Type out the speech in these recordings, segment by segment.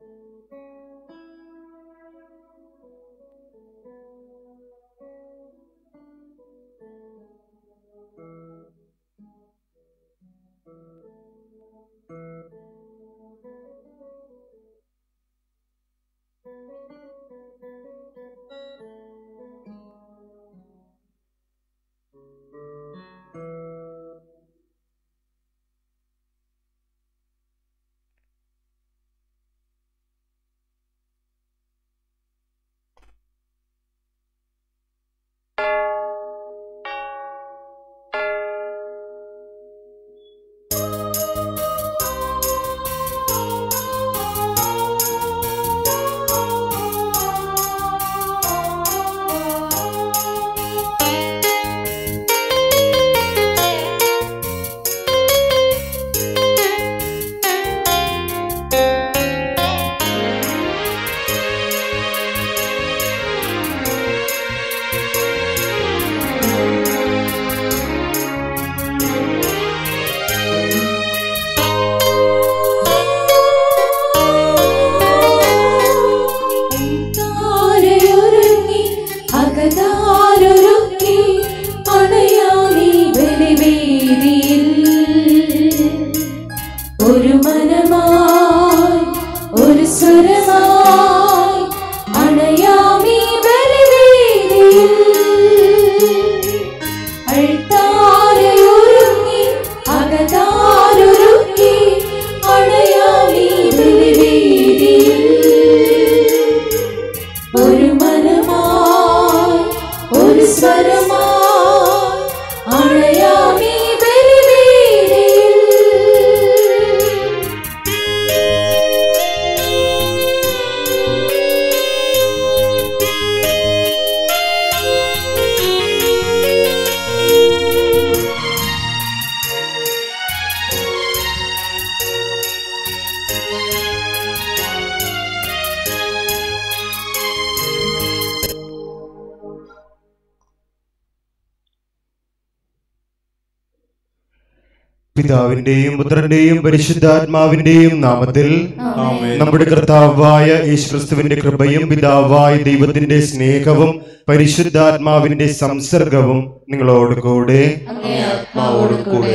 താരയൊരുങ്ങി അകതാരൊരുക്കി അണയാമീ ബലിവേദിയിൽ ഒരു മനമായി ഒരു സ്വരമായി അണയാമീ ബലിവേദിയിൽ അൾത്താരയൊരുങ്ങി അകതാരൊരുക്കി അണയാമീ ബലിവേദിയിൽ ഒരു മനമായി ഒരു സ്വരമായി അണയാമീ ബലിവേദിയിൽ പിതാവിന്റെയും പുത്രന്റെയും പരിശുദ്ധാത്മാവിന്റെയും നാമത്തിൽ ആമേൻ. നമ്മുടെ കർത്താവായ യേശുക്രിസ്തുവിന്റെ കൃപയും പിതാവായ ദൈവത്തിന്റെ സ്നേഹവും പരിശുദ്ധാത്മാവിന്റെ സംസർഗവും നിങ്ങളോട് കൂടെ അങ്ങേ ആത്മാവോടും കൂടെ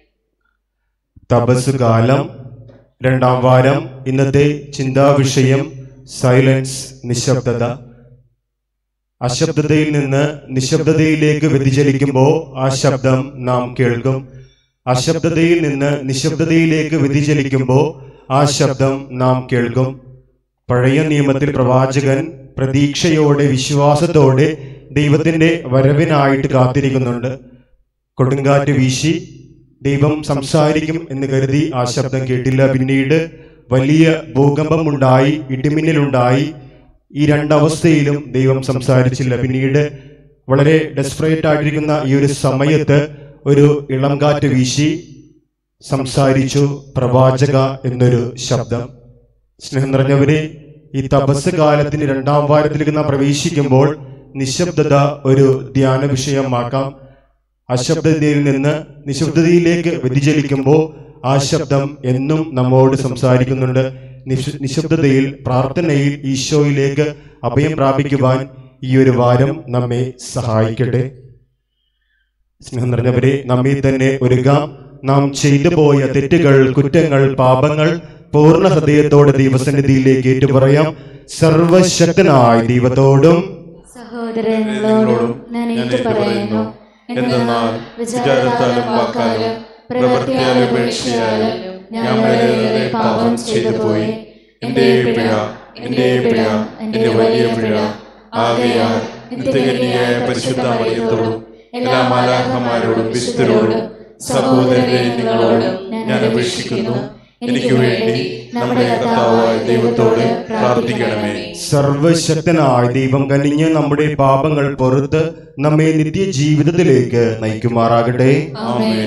തപസ് കാലം രണ്ടാം വാരം ഇന്നത്തെ ചിന്താവിഷയം സൈലൻസ് നിശബ്ദത അശബ്ദതയിൽ നിന്ന് നിശബ്ദതയിലേക്ക് വ്യതിചലിക്കുമ്പോൾ ആ ശബ്ദം നാം കേൾക്കും അശബ്ദതയിൽ നിന്ന് നിശബ്ദതയിലേക്ക് വ്യതിചലിക്കുമ്പോൾ ആ ശബ്ദം നാം കേൾക്കും പഴയ നിയമത്തിൽ പ്രവാചകൻ പ്രതീക്ഷയോടെ വിശ്വാസത്തോടെ ദൈവത്തിന്റെ വരവിനായിട്ട് കാത്തിരിക്കുന്നുണ്ട് കൊടുങ്കാറ്റ് വീശി ദൈവം സംസാരിക്കും എന്ന് കരുതി ആ ശബ്ദം കേട്ടില്ല പിന്നീട് വലിയ ഭൂകമ്പമുണ്ടായി ഇടിമിന്നലുണ്ടായി ഈ രണ്ടവസ്ഥയിലും ദൈവം സംസാരിച്ചില്ല പിന്നീട് വളരെ ഡെസ്പറേറ്റ് ആയിട്ടിരിക്കുന്ന ഈ ഒരു സമയത്ത് ഒരു ഇളം കാറ്റ് വീശി സംസാരിച്ചു പ്രവാചക എന്നൊരു ശബ്ദം സ്നേഹം നിറഞ്ഞവരെ ഈ തപസ് കാലത്തിന് രണ്ടാം വാരത്തിലേക്ക് നാം പ്രവേശിക്കുമ്പോൾ നിശബ്ദത ഒരു ധ്യാന വിഷയമാക്കാം അശബ്ദതയിൽ നിന്ന് നിശബ്ദതയിലേക്ക് വ്യതിചലിക്കുമ്പോൾ ആ ശബ്ദം എന്നും നമ്മോട് സംസാരിക്കുന്നുണ്ട് നിശ- നിശബ്ദതയിൽ പ്രാർത്ഥനയിൽ ഈശോയിലേക്ക് അഭയം പ്രാപിക്കുവാൻ ഈ ഒരു വാരം നമ്മെ സഹായിക്കട്ടെ സ്നേഹം നിറഞ്ഞവരെ നമ്മിൽ തന്നെ ഒരുങ്ങാം നാം ചെയ്തു പോയ തെറ്റുകൾ കുറ്റങ്ങൾ പാപങ്ങൾ പൂർണ്ണ ഹൃദയത്തോടെ ദൈവസന്നിധിയിലേക്ക് ഏറ്റുപറയാം സർവശക്തനായ ദൈവത്തോടും സഹോദരങ്ങളോടും ഞാൻ ഏറ്റു പറയുന്നു എന്തെന്നാൽ വിചാരത്താലും വാക്കാലും പ്രവൃത്തിയാലും ഉപേക്ഷയാലും ഞാൻ വളരെയേറെ പാപം ചെയ്തു പോയി എന്റെ പിഴ എന്റെ പിഴ എന്റെ വലിയ പിഴ ആകയാൽ നിത്യകന്യായ പരിശുദ്ധ മറിയത്തോടും എല്ലാ മാലാഖമാരോടും വിശുദ്ധരോടും സഹോദരരെ നിങ്ങളോടും ഞാൻ അപേക്ഷിക്കുന്നു എനിക്ക് വേണ്ടി നമ്മുടെ കർത്താവായ ദൈവത്തോട് പ്രാർത്ഥിക്കണമേ സർവശക്തനായ ദൈവം കനിഞ്ഞ് നമ്മുടെ പാപങ്ങൾ പുറത്ത് നമ്മെ നിത്യജീവിതത്തിലേക്ക് നയിക്കുമാറാകട്ടെ ആമേൻ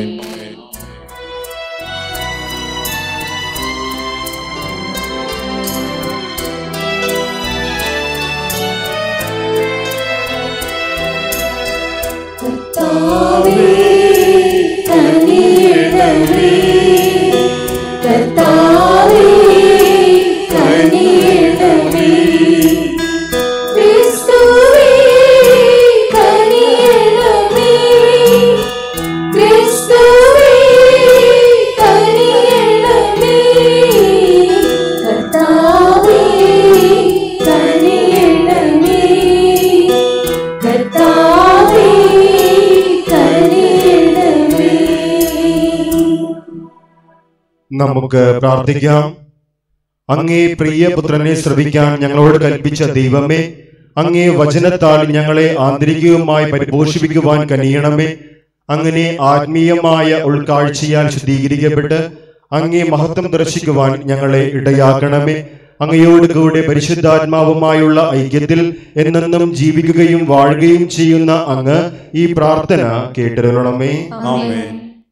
കർത്താവേ കനിയണമേ കർത്താവേ കനിയണമേ നമുക്ക് പ്രാർത്ഥിക്കാം അങ്ങേ പ്രിയപുത്രനെ ശ്രവിക്കാൻ ഞങ്ങളോട് കൽപ്പിച്ച ദൈവമേ അങ്ങേ വചനത്താൽ ഞങ്ങളെ ആന്തരികവുമായി പരിപോഷിപ്പിക്കുവാൻ കനിയണമേ അങ്ങനെ ആത്മീയമായ ഉൾക്കാഴ്ചയാൽ ശുദ്ധീകരിക്കപ്പെട്ട് അങ്ങേ മഹത്വം ദർശിക്കുവാൻ ഞങ്ങളെ ഇടയാക്കണമേ അങ്ങയോട് കൂടെ പരിശുദ്ധാത്മാവുമായുള്ള ഐക്യത്തിൽ എന്നെന്നും ജീവിക്കുകയും വാഴുകയും ചെയ്യുന്ന അങ്ങ് ഈ പ്രാർത്ഥന കേട്ടിരണമേ ആമേൻ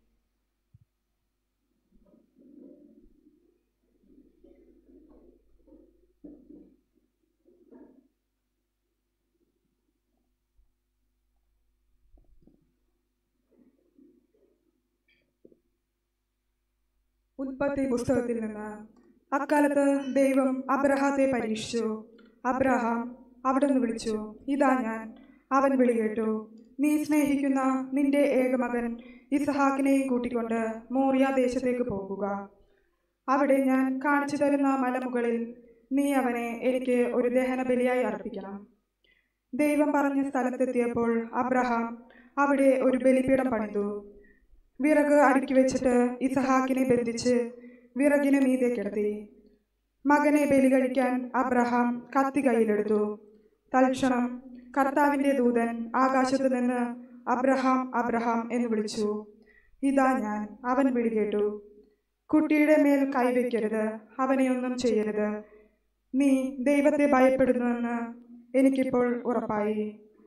ഉൽപ്പത്തി പുസ്തകത്തിൽ നിന്ന് അക്കാലത്ത് ദൈവം അബ്രഹാത്തെ പരീക്ഷിച്ചു അബ്രഹാം അവിടുന്ന് വിളിച്ചു ഇതാ ഞാൻ അവൻ വിളി കേട്ടു നീ സ്നേഹിക്കുന്ന നിന്റെ ഏകമകൻ ഇസഹാക്കിനെയും കൂട്ടിക്കൊണ്ട് മോറിയ ദേശത്തേക്ക് പോകുക അവിടെ ഞാൻ കാണിച്ചു തരുന്ന മലമുകളിൽ നീ അവനെ എനിക്ക് ഒരു ദഹന ബലിയായി അർപ്പിക്കണം ദൈവം പറഞ്ഞ സ്ഥലത്തെത്തിയപ്പോൾ അബ്രഹാം അവിടെ ഒരു ബലിപീഠം പണിതു വിറക് അടുക്കി വെച്ചിട്ട് ഇസഹാക്കിനെ ബന്ധിച്ച് വിറകിന് മീതെ കിടത്തി മകനെ ബലി കഴിക്കാൻ അബ്രഹാം കത്തി കയ്യിലെടുത്തു തൽക്ഷണം കർത്താവിൻ്റെ ദൂതൻ ആകാശത്തു നിന്ന് അബ്രഹാം അബ്രഹാം എന്ന് വിളിച്ചു ഇതാ ഞാൻ അവൻ വിളി കേട്ടു കുട്ടിയുടെ മേൽ കൈവയ്ക്കരുത് അവനെ ഒന്നും ചെയ്യരുത് നീ ദൈവത്തെ ഭയപ്പെടുന്നുവെന്ന് എനിക്കിപ്പോൾ ഉറപ്പായി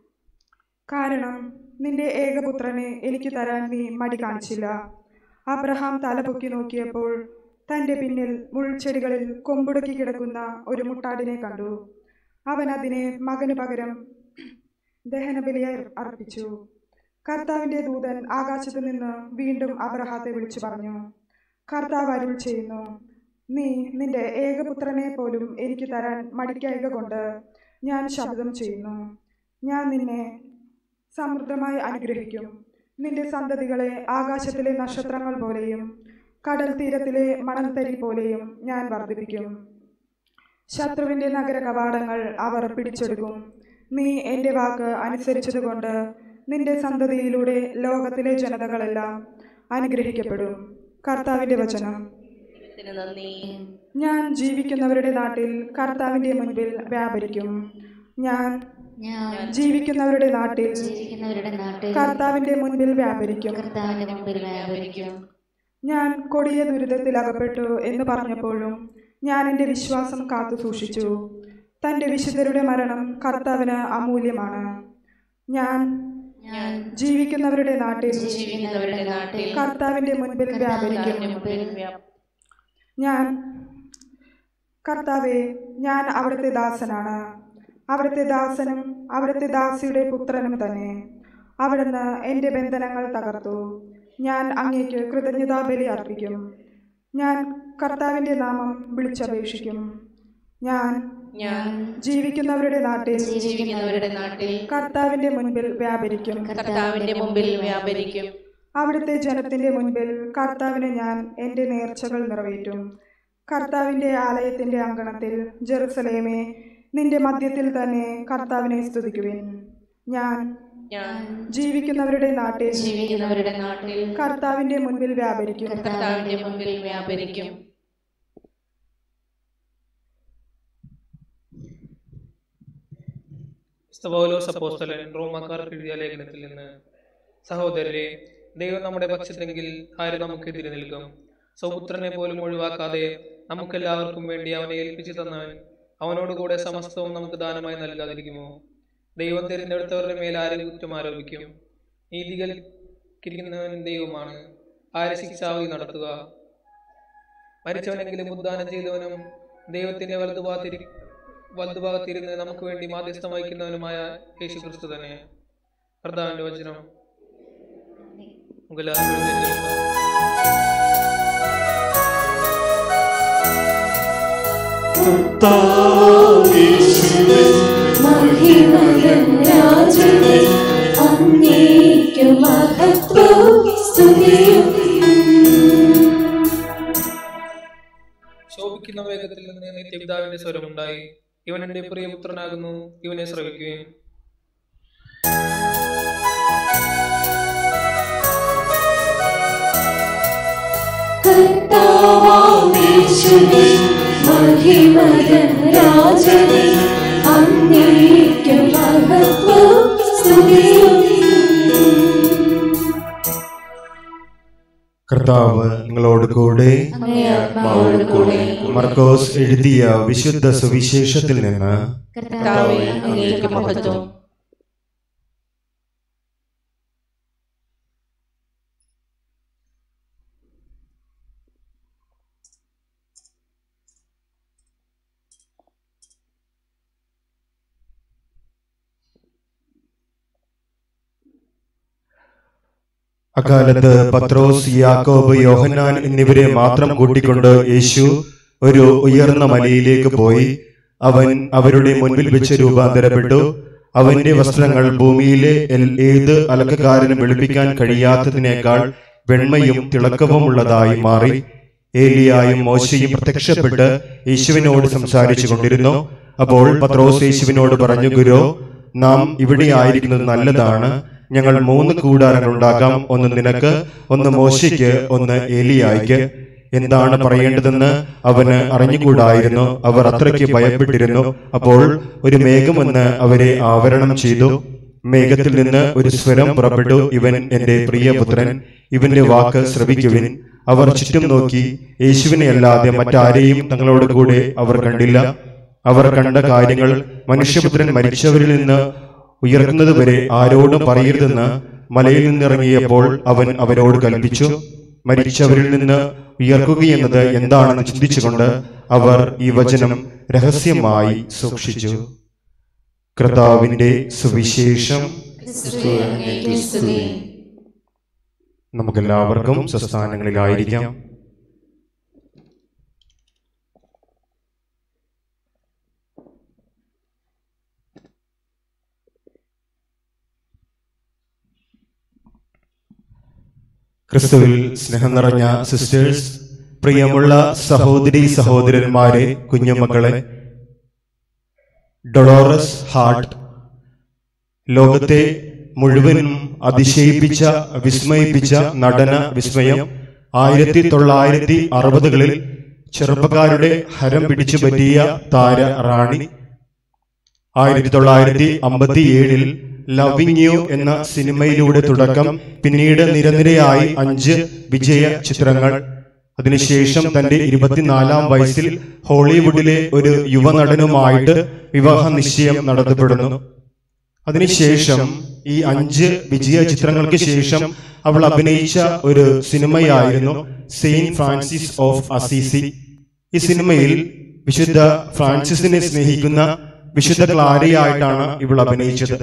കാരണം നിന്റെ ഏകപുത്രനെ എനിക്ക് തരാൻ നീ മടി കാണിച്ചില്ല അബ്രഹാം തലപൊക്കി നോക്കിയപ്പോൾ തൻ്റെ പിന്നിൽ മുൾച്ചെടികളിൽ കൊമ്പുടക്കി കിടക്കുന്ന ഒരു മുട്ടാടിനെ കണ്ടു അവൻ അതിനെ മകന് പകരം ദഹനബലിയായി അർപ്പിച്ചു കർത്താവിൻ്റെ ദൂതൻ ആകാശത്തു നിന്ന് വീണ്ടും അബ്രഹാത്തെ വിളിച്ചു പറഞ്ഞു കർത്താവ് അരുൾ ചെയ്യുന്നു നീ നിന്റെ ഏകപുത്രനെ പോലും എനിക്ക് തരാൻ മടിക്കായക കൊണ്ട് ഞാൻ ശബ്ദം ചെയ്യുന്നു ഞാൻ നിന്നെ സമൃദ്ധമായി അനുഗ്രഹിക്കും നിന്റെ സന്തതികളെ ആകാശത്തിലെ നക്ഷത്രങ്ങൾ പോലെയും കടൽ തീരത്തിലെ മണൽത്തരി പോലെയും ഞാൻ വർദ്ധിപ്പിക്കും ശത്രുവിൻ്റെ നഗര കവാടങ്ങൾ അവർ പിടിച്ചെടുക്കും നീ എൻ്റെ വാക്ക് അനുസരിച്ചതുകൊണ്ട് നിന്റെ സന്തതിയിലൂടെ ലോകത്തിലെ ജനതകളെല്ലാം അനുഗ്രഹിക്കപ്പെടും കർത്താവിൻ്റെ വചനം ദൈവത്തിന് നന്ദി ഞാൻ ജീവിക്കുന്നവരുടെ നാട്ടിൽ കർത്താവിൻ്റെ മുൻപിൽ വ്യാപരിക്കും ഞാൻ ഞാൻ ജീവിക്കുന്നവരുടെ നാട്ടിൽ ജീവിക്കുന്നവരുടെ നാട്ടിൽ കർത്താവിൻ്റെ മുൻപിൽ വ്യാപരിക്കും കർത്താവിന്റെ മുമ്പിൽ വ്യാപരിക്കും ഞാൻ കൊടിയ ദുരിതത്തിൽ അകപ്പെട്ടു എന്ന് പറഞ്ഞപ്പോഴും ഞാൻ എൻ്റെ വിശ്വാസം കാത്തു സൂക്ഷിച്ചു തൻ്റെ വിശുദ്ധരുടെ മരണം കർത്താവിന് അമൂല്യമാണ് ഞാൻ ഞാൻ ജീവിക്കുന്നവരുടെ നാട്ടിൽ ജീവിക്കുന്നവരുടെ നാട്ടിൽ കർത്താവിൻ്റെ മുൻപിൽ വ്യാപരിക്കും കർത്താവിന്റെ മുമ്പിൽ ഞാൻ കർത്താവെ ഞാൻ അവിടുത്തെ ദാസനാണ് അവിടുത്തെ ദാസനും അവിടുത്തെ ദാസിയുടെ പുത്രനും തന്നെ അവിടുന്ന് എൻ്റെ ബന്ധനങ്ങൾ തകർത്തു ഞാൻ അങ്ങേക്ക് കൃതജ്ഞതാബലി അർപ്പിക്കും ഞാൻ കർത്താവിൻ്റെ നാമം വിളിച്ചപേക്ഷിക്കും ഞാൻ ഞാൻ ജീവിക്കുന്നവരുടെ നാട്ടിൽ ജീവിക്കുന്നവരുടെ നാട്ടിൽ കർത്താവിൻ്റെ മുൻപിൽ വ്യാപരിക്കും കർത്താവിന്റെ മുമ്പിൽ വ്യാപരിക്കും അവിടുത്തെ ജനത്തിൻ്റെ മുൻപിൽ കർത്താവിന് ഞാൻ എൻ്റെ നേർച്ചകൾ നിറവേറ്റും കർത്താവിൻ്റെ ആലയത്തിൻ്റെ അങ്കണത്തിൽ ജെറുസലേമേ നിന്റെ മധ്യത്തിൽ തന്നെ കർത്താവിനെ സ്തുതിക്കുവിൻ ഞാൻ ഞാൻ ജീവിക്കുന്നവരുടെ നാട്ടിൽ ജീവിക്കുന്നവരുടെ നാട്ടിൽ കർത്താവിൻ്റെ മുൻപിൽ വ്യാപരിക്കും കർത്താവിന്റെ മുമ്പിൽ വ്യാപരിക്കും സ്തവോലോസ് അപ്പോസ്തലൻ റോമാക്കാർക്ക് എഴുതിയ ലേഖനത്തിൽ നിന്ന് സഹോദരരെ ദൈവം നമ്മുടെ പക്ഷത്തെങ്കിൽ ആര് നമുക്കെതിരെ നിൽക്കും സൗപുത്രനെ പോലും ഒഴിവാക്കാതെ നമുക്കെല്ലാവർക്കും വേണ്ടി അവനെ ഏൽപ്പിച്ചു തന്നവൻ അവനോടുകൂടെ സമസ്തവും നമുക്ക് ദാനമായി നൽകാതിരിക്കുമോ ദൈവം തിരഞ്ഞെടുത്തവരുടെ മേൽ ആരെ കുറ്റം ആരോപിക്കും നീതികൾക്കിരിക്കുന്നവൻ ദൈവമാണ് ആരെ ശിക്ഷാവധി നടത്തുക മരിച്ചവനെങ്കിലും ഉദ്ധാനം ചെയ്തവനും ദൈവത്തിന്റെ വലതുഭാഗത്തിരി വലതുഭാഗത്തിരുന്ന് നമുക്ക് വേണ്ടി മാധ്യസ്ഥം വഹിക്കുന്നവനുമായ യേശു ക്രിസ്തു തന്നെ കർത്താവിന്റെ വചനം നമുക്കെല്ലാവർക്കും എഴുന്നേറ്റ് നിൽക്കാം. കർത്താവേശുവേ, മഹിമയും രാജനേ അങ്ങേക്കു മഹത്വവും സ്തുതിയും ശോഭിക്കുന്ന വേഗത്തിൽ നിന്ന് നിത്യപിതാവിന്റെ സ്വരമുണ്ടായി ഇവൻ എന്റെ പ്രിയപുത്രനാകുന്നു ഇവനെ ശ്രവിക്കുകയും കർത്താവാ യേശുവേ മഹിമയൻ രാജനേ അങ്ങേക്കു മഹത്വവും സ്തുതിയും കർത്താവ് നിങ്ങളോട് കൂടെ അങ്ങേ ആത്മാവോട് കൂടെ മർക്കോസ് എഴുതിയ വിശുദ്ധ സുവിശേഷത്തിൽ നിന്ന് കർത്താവേ അങ്ങേക്ക് മഹത്വം അക്കാലത്ത് പത്രോസ് യാക്കോബ് യോഹന്നാൻ എന്നിവരെ മാത്രം കൂട്ടിക്കൊണ്ട് യേശു ഒരു ഉയർന്ന മലയിലേക്ക് പോയി അവൻ അവരുടെ മുൻപിൽ വെച്ച് രൂപാന്തരപ്പെട്ടു അവന്റെ വസ്ത്രങ്ങൾ ഭൂമിയിലെ എൽ- ഏത് അലക്കക്കാരനും വെളുപ്പിക്കാൻ കഴിയാത്തതിനേക്കാൾ വെണ്മയും തിളക്കവുമുള്ളതായി മാറി ഏലിയായും മോശയും പ്രത്യക്ഷപ്പെട്ട് യേശുവിനോട് സംസാരിച്ചു കൊണ്ടിരുന്നു അപ്പോൾ പത്രോസ് യേശുവിനോട് പറഞ്ഞു ഗുരു നാം ഇവിടെ ആയിരിക്കുന്നത് നല്ലതാണ് ഞങ്ങൾ മൂന്ന് കൂടാരങ്ങൾ ഉണ്ടാക്കാം ഒന്ന് നിനക്ക് ഒന്ന് മോശയ്ക്ക് ഒന്ന് ഏലിയായിക്ക് എന്താണ് പറയേണ്ടതെന്ന് അവന് അറിഞ്ഞുകൂടായിരുന്നു അവർ അത്രയ്ക്ക് ഭയപ്പെട്ടിരുന്നു അപ്പോൾ ഒരു മേഘം വന്ന് അവരെ ആവരണം ചെയ്തു മേഘത്തിൽ നിന്ന് ഒരു സ്വരം പുറപ്പെട്ടു ഇവൻ എന്റെ പ്രിയപുത്രൻ ഇവന്റെ വാക്ക് ശ്രവിക്കുവിൻ അവർ ചുറ്റും നോക്കി യേശുവിനെ അല്ലാതെ മറ്റാരെയും തങ്ങളോട് കൂടെ അവർ കണ്ടില്ല അവർ കണ്ട കാര്യങ്ങൾ മനുഷ്യപുത്രൻ മരിച്ചവരിൽ നിന്ന് ഉയർന്നത് വരെ ആരോടും പറയരുതെന്ന് മലയിൽ നിന്നിറങ്ങിയപ്പോൾ അവൻ അവരോട് കൽപ്പിച്ചു മരിച്ചവരിൽ നിന്ന് ഉയർക്കുകയെന്നത് എന്താണെന്ന് ചിന്തിച്ചുകൊണ്ട് അവർ ഈ വചനം രഹസ്യമായി സൂക്ഷിച്ചു കർത്താവിന്റെ സുവിശേഷം ക്രിസ്തുവേ അങ്ങേക്ക് സ്തുതി നമുക്കെല്ലാവർക്കും സ്വസ്ഥാനങ്ങളിലായിരിക്കാം ക്രിസ്തുവിൽ സ്നേഹം നിറഞ്ഞ സിസ്റ്റേഴ്സ് പ്രിയമുള്ള സഹോദരി സഹോദരന്മാരെ കുഞ്ഞുമക്കളെ ഡൊളോറസ് ഹാർട്ട് ലോകത്തെ മുഴുവനും അതിശയിപ്പിച്ച വിസ്മയിപ്പിച്ച നടന വിസ്മയം ആയിരത്തി തൊള്ളായിരത്തി അറുപതുകളിൽ ചെറുപ്പക്കാരുടെ ഹരം പിടിച്ചു പറ്റിയ താര റാണി ആയിരത്തി തൊള്ളായിരത്തി അമ്പത്തി ഏഴിൽ ലവിങ് യു എന്ന സിനിമയിലൂടെ തുടക്കം പിന്നീട് നിരനിരയായി അഞ്ച് വിജയ ചിത്രങ്ങൾ അതിനുശേഷം തന്റെ ഇരുപത്തിനാലാം വയസ്സിൽ ഹോളിവുഡിലെ ഒരു യുവനടനുമായിട്ട് വിവാഹ നിശ്ചയം നടത്തപ്പെടുന്നു അതിനുശേഷം ഈ അഞ്ച് വിജയ ചിത്രങ്ങൾക്ക് ശേഷം അവൾ അഭിനയിച്ച ഒരു സിനിമയായിരുന്നു സെയിന്റ് ഫ്രാൻസിസ് ഓഫ് അസീസി ഈ സിനിമയിൽ വിശുദ്ധ ഫ്രാൻസിസിനെ സ്നേഹിക്കുന്ന വിശുദ്ധ ക്ലാരയായിട്ടാണ് ഇവൾ അഭിനയിച്ചത്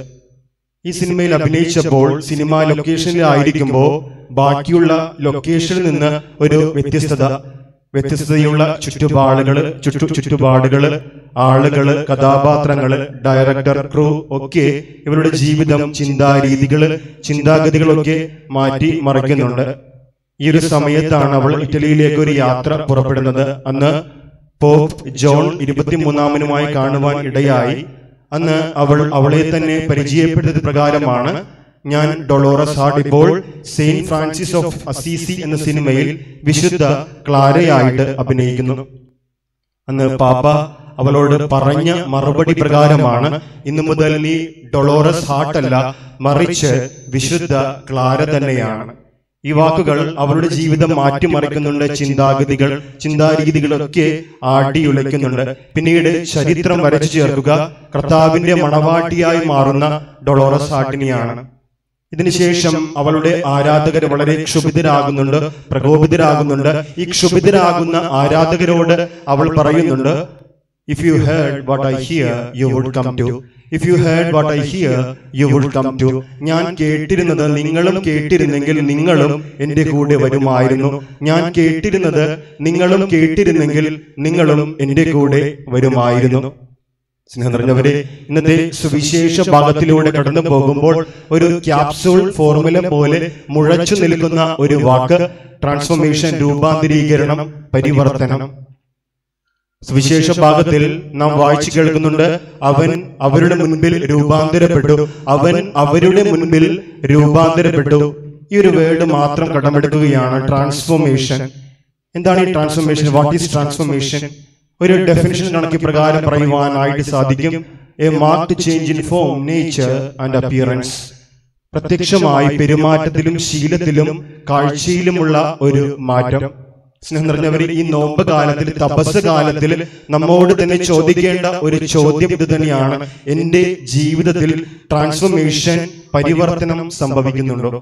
ഈ സിനിമയിൽ അഭിനയിച്ചപ്പോൾ സിനിമ ലൊക്കേഷനിലായിരിക്കുമ്പോൾ ബാക്കിയുള്ള ലൊക്കേഷനിൽ നിന്ന് ഒരു വ്യത്യസ്തത വ്യത്യസ്തതയുള്ള ചുറ്റുപാടുകള് ചുറ്റു ചുറ്റുപാടുകള് ആളുകള് കഥാപാത്രങ്ങള് ഡയറക്ടർ ക്രൂ ഒക്കെ ഇവരുടെ ജീവിതം ചിന്താരീതികള് ചിന്താഗതികളൊക്കെ മാറ്റി മറിക്കുന്നുണ്ട് ഈ ഒരു സമയത്താണ് അവൾ ഇറ്റലിയിലേക്ക് ഒരു യാത്ര പുറപ്പെടുന്നത് അന്ന് പോപ്പ് ജോൺ ഇരുപത്തിമൂന്നാമനുമായി കാണുവാൻ ഇടയായി അന്ന് അവൾ അവളെ തന്നെ പരിചയപ്പെടുത്തിയത് പ്രകാരമാണ് ഞാൻ ഡൊളോറസ് ഹാർട്ട് ഇപ്പോൾ സെയിന്റ് ഫ്രാൻസിസ് ഓഫ് അസീസി എന്ന സിനിമയിൽ വിശുദ്ധ ക്ലാരയായിട്ട് അഭിനയിക്കുന്നു അന്ന് പാപ്പ അവളോട് പറഞ്ഞ മറുപടി പ്രകാരമാണ് ഇന്നു മുതൽ നീ ഡൊളോറസ് ഹാർട്ട് അല്ല മറിച്ച് വിശുദ്ധ ക്ലാര തന്നെയാണ് ഈ വാക്കുകൾ അവരുടെ ജീവിതം മാറ്റിമറിക്കുന്നുണ്ട് ചിന്താഗതികൾ ചിന്താരീതികളൊക്കെ ആടിയുലയ്ക്കുന്നുണ്ട് പിന്നീട് ചരിത്രം വരച്ചു ചേർക്കുക കർത്താവിന്റെ മണവാട്ടിയായി മാറുന്ന ഡൊളോറസ് ഹാർട്ടിനെയാണ് ഇതിനുശേഷം അവളുടെ ആരാധകർ വളരെ ക്ഷുഭിതരാകുന്നുണ്ട് പ്രകോപിതരാകുന്നുണ്ട് ഈ ക്ഷുഭിതരാകുന്ന ആരാധകരോട് അവൾ പറയുന്നുണ്ട് if you heard what I hear you would come to if you heard what I hear you would come to ഞാൻ കേട്ടിരുന്നത് നിങ്ങളും കേട്ടിരുന്നെങ്കിൽ നിങ്ങളും എൻ്റെ കൂടെ വരുമായിരുന്നു ഞാൻ കേട്ടിരുന്നത് നിങ്ങളും കേട്ടിരുന്നെങ്കിൽ നിങ്ങളും എൻ്റെ കൂടെ വരുമായിരുന്നു സ്നേഹം നിറഞ്ഞവരെ ഇന്നത്തെ സുവിശേഷ ഭാഗത്തിലൂടെ കടന്നു പോകുമ്പോൾ ഒരു ക്യാപ്സൂൾ ഫോർമുല പോലെ മുഴച്ചു നിൽക്കുന്ന ഒരു വാക്ക് ട്രാൻസ്ഫോർമേഷൻ രൂപാന്തരീകരണം പരിവർത്തനം സുവിശേഷ ഭാഗത്തിൽ നാം വായിച്ചു കേൾക്കുന്നുണ്ട് അവൻ അവരുടെ മുൻപിൽ രൂപാന്തരപ്പെട്ടു അവൻ അവരുടെ മുൻപിൽ രൂപാന്തരപ്പെട്ടു ഈ ഒരു വേർഡ് മാത്രം കടമെടുക്കുകയാണ് ട്രാൻസ്ഫോർമേഷൻ എന്താണ് ഈ ട്രാൻസ്ഫോർമേഷൻ വാട്ട് ഈസ് ട്രാൻസ്ഫോർമേഷൻ ഒരു ഡെഫിനിഷൻ കണക്ക് പ്രകാരം പറയുവാനായിട്ട് സാധിക്കും a mark change in form nature and appearance പ്രത്യക്ഷമായി പെരുമാറ്റത്തിലും ശീലത്തിലും കാഴ്ചയിലുമുള്ള ഒരു മാറ്റം സ്നേഹം നിറഞ്ഞവർ ഈ നോമ്പ് കാലത്തിൽ തപസ് കാലത്തിൽ നമ്മോട് തന്നെ ചോദിക്കേണ്ട ഒരു ചോദ്യം ഇത് തന്നെയാണ് എന്റെ ജീവിതത്തിൽ ട്രാൻസ്ഫോർമേഷൻ പരിവർത്തനം സംഭവിക്കുന്നുണ്ടോ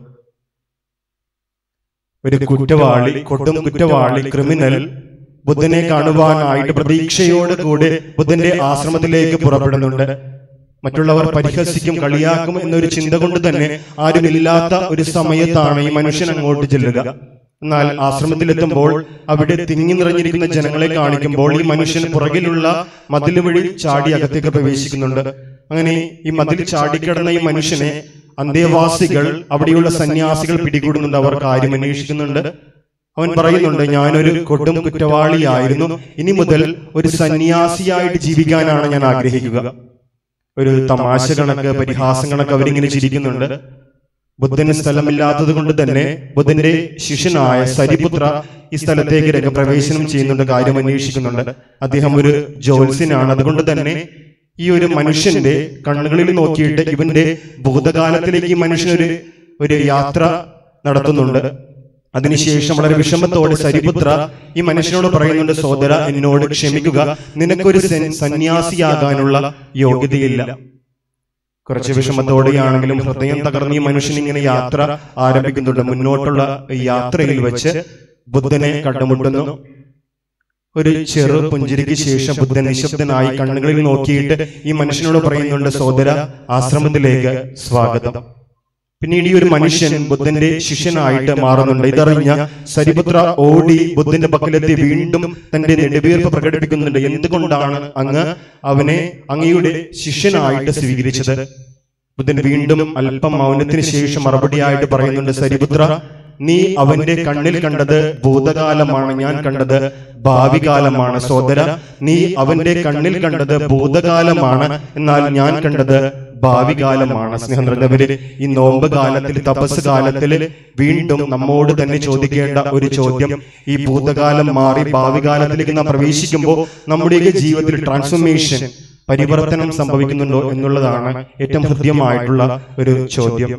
ഒരു കുറ്റവാളി കൊടും കുറ്റവാളി ക്രിമിനൽ ബുദ്ധനെ കാണുവാനായിട്ട് പ്രതീക്ഷയോട് കൂടെ ബുദ്ധന്റെ ആശ്രമത്തിലേക്ക് പുറപ്പെടുന്നുണ്ട് മറ്റുള്ളവർ പരിഹസിക്കും കളിയാക്കും എന്നൊരു ചിന്ത കൊണ്ട് തന്നെ ആരുമില്ലാത്ത ഒരു സമയത്താണ് ഈ മനുഷ്യൻ അങ്ങോട്ട് ചെല്ലുക എന്നാൽ ആശ്രമത്തിലെത്തുമ്പോൾ അവിടെ തിങ്ങി നിറഞ്ഞിരിക്കുന്ന ജനങ്ങളെ കാണിക്കുമ്പോൾ ഈ മനുഷ്യൻ പുറകിലുള്ള മതിൽ വഴി ചാടി അകത്തേക്ക് പ്രവേശിക്കുന്നുണ്ട് അങ്ങനെ ഈ മതിൽ ചാടിക്കിടന്ന ഈ മനുഷ്യനെ അന്തേവാസികൾ അവിടെയുള്ള സന്യാസികൾ പിടികൂടുന്നുണ്ട് അവർ കാര്യം അന്വേഷിക്കുന്നുണ്ട് അവൻ പറയുന്നുണ്ട് ഞാനൊരു കൊടും കുറ്റവാളിയായിരുന്നു ഇനി മുതൽ ഒരു സന്യാസിയായിട്ട് ജീവിക്കാനാണ് ഞാൻ ആഗ്രഹിക്കുക ഒരു തമാശ കണക്ക് പരിഹാസം കണക്ക് അവരിങ്ങനെ ചിരിക്കുന്നുണ്ട് ബുദ്ധന് സ്ഥലമില്ലാത്തത് കൊണ്ട് തന്നെ ബുദ്ധന്റെ ശിഷ്യനായ സരിപുത്ര ഈ സ്ഥലത്തേക്ക് രംഗപ്രവേശനം ചെയ്യുന്നുണ്ട് കാര്യം അന്വേഷിക്കുന്നുണ്ട് അദ്ദേഹം ഒരു ജ്യോത്സ്യനാണ് അതുകൊണ്ട് തന്നെ ഈ ഒരു മനുഷ്യന്റെ കണ്ണുകളിൽ നോക്കിയിട്ട് ഇവന്റെ ഭൂതകാലത്തിലേക്ക് ഈ മനുഷ്യനൊരു ഒരു യാത്ര നടത്തുന്നുണ്ട് അതിനുശേഷം വളരെ വിഷമത്തോടെ സരിപുത്ര ഈ മനുഷ്യനോട് പറയുന്നുണ്ട് സോദര എന്നോട് ക്ഷമിക്കുക നിനക്കൊരു സൻ- സന്യാസിയാകാനുള്ള യോഗ്യതയില്ല കുറച്ച് വിഷമത്തോടെയാണെങ്കിലും ഹൃദയം തകർന്ന് ഈ മനുഷ്യൻ ഇങ്ങനെ യാത്ര ആരംഭിക്കുന്നുണ്ട് മുന്നോട്ടുള്ള ഈ യാത്രയിൽ വെച്ച് ബുദ്ധനെ കണ്ടുമുട്ടുന്നു ഒരു ചെറു പുഞ്ചിരിക്ക് ശേഷം ബുദ്ധൻ നിശബ്ദനായി കണ്ണുകളിൽ നോക്കിയിട്ട് ഈ മനുഷ്യനോട് പറയുന്നുണ്ട് സോദര ആശ്രമത്തിലേക്ക് സ്വാഗതം പിന്നീട് ഈ ഒരു മനുഷ്യൻ ബുദ്ധന്റെ ശിഷ്യനായിട്ട് മാറുന്നുണ്ട് ഇതറിഞ്ഞ സരിപുത്ര ഓടി ബുദ്ധന്റെ പക്കലെത്തി വീണ്ടും തന്റെ നെടുവീർപ്പ് പ്രകടിപ്പിക്കുന്നുണ്ട് എന്തുകൊണ്ടാണ് അങ്ങ് അവനെ അങ്ങയുടെ ശിഷ്യനായിട്ട് സ്വീകരിച്ചത് ബുദ്ധൻ വീണ്ടും അല്പം മൗനത്തിന് ശേഷം മറുപടിയായിട്ട് പറയുന്നുണ്ട് സരിപുത്ര നീ അവന്റെ കണ്ണിൽ കണ്ടത് ഭൂതകാലമാണ് ഞാൻ കണ്ടത് ഭാവി കാലമാണ് സോദര നീ അവന്റെ കണ്ണിൽ കണ്ടത് ഭൂതകാലമാണ് എന്നാൽ ഞാൻ കണ്ടത് ഭാവി കാലമാണ് സ്നേഹം നിറഞ്ഞവര് ഈ നോമ്പ് കാലത്തിൽ തപസ് കാലത്തിൽ വീണ്ടും നമ്മോട് തന്നെ ചോദിക്കേണ്ട ഒരു ചോദ്യം ഈ ഭൂതകാലം മാറി ഭാവി കാലത്തിലേക്ക് നാം പ്രവേശിക്കുമ്പോൾ നമ്മുടെയൊക്കെ ജീവിതത്തിൽ ട്രാൻസ്ഫോർമേഷൻ പരിവർത്തനം സംഭവിക്കുന്നുണ്ടോ എന്നുള്ളതാണ് ഏറ്റവും ഹൃദ്യമായിട്ടുള്ള ഒരു ചോദ്യം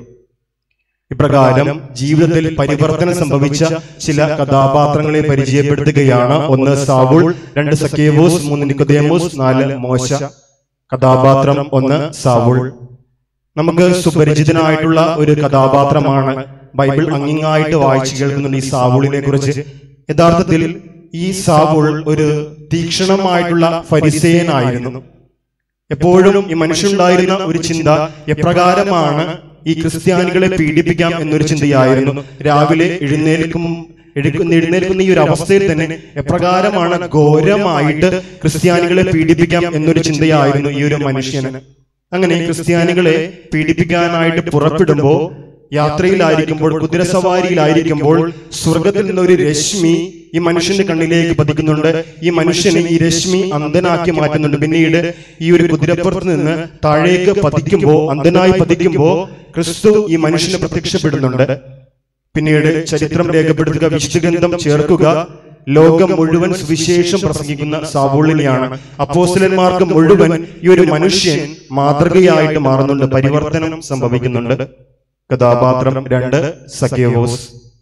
ഇപ്രകാരം ജീവിതത്തിൽ പരിവർത്തനം സംഭവിച്ച ചില കഥാപാത്രങ്ങളെ പരിചയപ്പെടുത്തുകയാണ് ഒന്ന് സാവുൾ രണ്ട് സക്കേവോസ് മൂന്ന് നിക്കോദേമോസ് നാല് മോശ കഥാപാത്രം ഒന്ന് സാവുൾ നമുക്ക് സുപരിചിതനായിട്ടുള്ള ഒരു കഥാപാത്രമാണ് ബൈബിൾ അങ്ങിങ്ങായിട്ട് വായിച്ചു കേൾക്കുന്നുണ്ട് ഈ സാവുളിനെ കുറിച്ച് യഥാർത്ഥത്തിൽ ഈ സാവുൾ ഒരു തീക്ഷണമായിട്ടുള്ള ഫരിസേയനായിരുന്നു എപ്പോഴും ഈ മനുഷ്യനുണ്ടായിരുന്ന ഒരു ചിന്ത എപ്രകാരമാണ് ഈ ക്രിസ്ത്യാനികളെ പീഡിപ്പിക്കാം എന്നൊരു ചിന്തയായിരുന്നു രാവിലെ എഴുന്നേൽക്കും എഴുക്കുന്ന എഴുന്നേൽക്കുന്ന ഈ ഒരു അവസ്ഥയിൽ തന്നെ എപ്രകാരമാണ് ഘോരമായിട്ട് ക്രിസ്ത്യാനികളെ പീഡിപ്പിക്കാം എന്നൊരു ചിന്തയായിരുന്നു ഈ ഒരു മനുഷ്യന് അങ്ങനെ ക്രിസ്ത്യാനികളെ പീഡിപ്പിക്കാനായിട്ട് പുറപ്പെടുമ്പോ യാത്രയിലായിരിക്കുമ്പോൾ കുതിരസവാരിയിലായിരിക്കുമ്പോൾ സ്വർഗത്തിൽ നിന്നൊരു രശ്മി ഈ മനുഷ്യന്റെ കണ്ണിലേക്ക് പതിക്കുന്നുണ്ട് ഈ മനുഷ്യനെ ഈ രശ്മി അന്ധനാക്കി മാറ്റുന്നുണ്ട് പിന്നീട് ഈ ഒരു കുതിരപ്പുറത്ത് നിന്ന് താഴേക്ക് പതിക്കുമ്പോ അന്ധനായി പതിക്കുമ്പോ ക്രിസ്തു ഈ മനുഷ്യന് പ്രത്യക്ഷപ്പെടുന്നുണ്ട് പിന്നീട് ചരിത്രം രേഖപ്പെടുത്തുക വിശുദ്ധഗന്ധം ചേർക്കുക ലോകം മുഴുവൻ സുവിശേഷം പ്രസംഗിക്കുന്ന സാവൂളിനെയാണ് അപ്പോസ്റ്റലന്മാർക്ക് മുഴുവൻ ഈ ഒരു മനുഷ്യൻ മാതൃകയായിട്ട് മാറുന്നുണ്ട് പരിവർത്തനം സംഭവിക്കുന്നുണ്ട് കഥാപാത്രം രണ്ട് സഖ്യവോസ്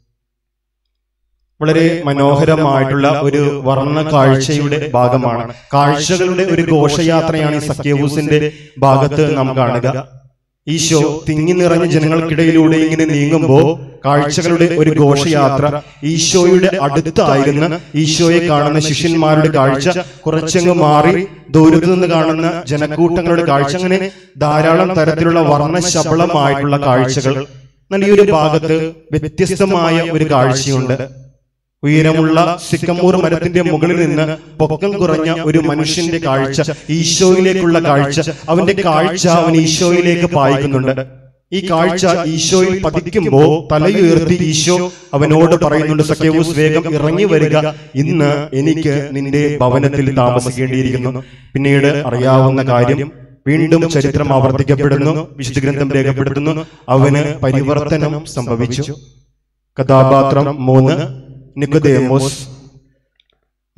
വളരെ മനോഹരമായിട്ടുള്ള ഒരു വർണ്ണ കാഴ്ചയുടെ ഭാഗമാണ് കാഴ്ചകളുടെ ഒരു ഘോഷയാത്രയാണ് ഈ സഖ്യവൂസിന്റെ ഭാഗത്ത് നാം കാണുക ഈശോ തിങ്ങി നിറഞ്ഞ ജനങ്ങൾക്കിടയിലൂടെ ഇങ്ങനെ നീങ്ങുമ്പോ കാഴ്ചകളുടെ ഒരു ഘോഷയാത്ര ഈശോയുടെ അടുത്തായിരുന്ന ഈശോയെ കാണുന്ന ശിഷ്യന്മാരുടെ കാഴ്ച കുറച്ചങ്ങ് മാറി ദൂരത്തു നിന്ന് കാണുന്ന ജനക്കൂട്ടങ്ങളുടെ കാഴ്ച അങ്ങനെ ധാരാളം തരത്തിലുള്ള വർണ്ണശബളമായിട്ടുള്ള കാഴ്ചകൾ എന്നാൽ ഈ ഒരു ഭാഗത്ത് വ്യത്യസ്തമായ ഒരു കാഴ്ചയുണ്ട് ഉയരമുള്ള സിക്കമൂർ മരത്തിന്റെ മുകളിൽ നിന്ന് പൊക്കം കുറഞ്ഞ ഒരു മനുഷ്യന്റെ കാഴ്ച ഈശോയിലേക്കുള്ള കാഴ്ച അവന്റെ കാഴ്ച അവൻ ഈശോയിലേക്ക് പായിക്കുന്നുണ്ട് ഈ കാഴ്ച ഈശോയിൽ പതിക്കുമ്പോ തലയുയർത്തി ഈശോ അവനോട് പറയുന്നുണ്ട് സഖ്യവൂസ് വേഗം ഇറങ്ങി വരിക ഇന്ന് എനിക്ക് നിന്റെ ഭവനത്തിൽ താമസിക്കേണ്ടിയിരിക്കുന്നു പിന്നീട് അറിയാവുന്ന കാര്യം വീണ്ടും ചരിത്രം ആവർത്തിക്കപ്പെടുന്നു വിശുദ്ധ ഗ്രന്ഥം രേഖപ്പെടുത്തുന്നു അവന് പരിവർത്തനം സംഭവിച്ചു കഥാപാത്രം മൂന്ന് നിക്കോദേമോസ്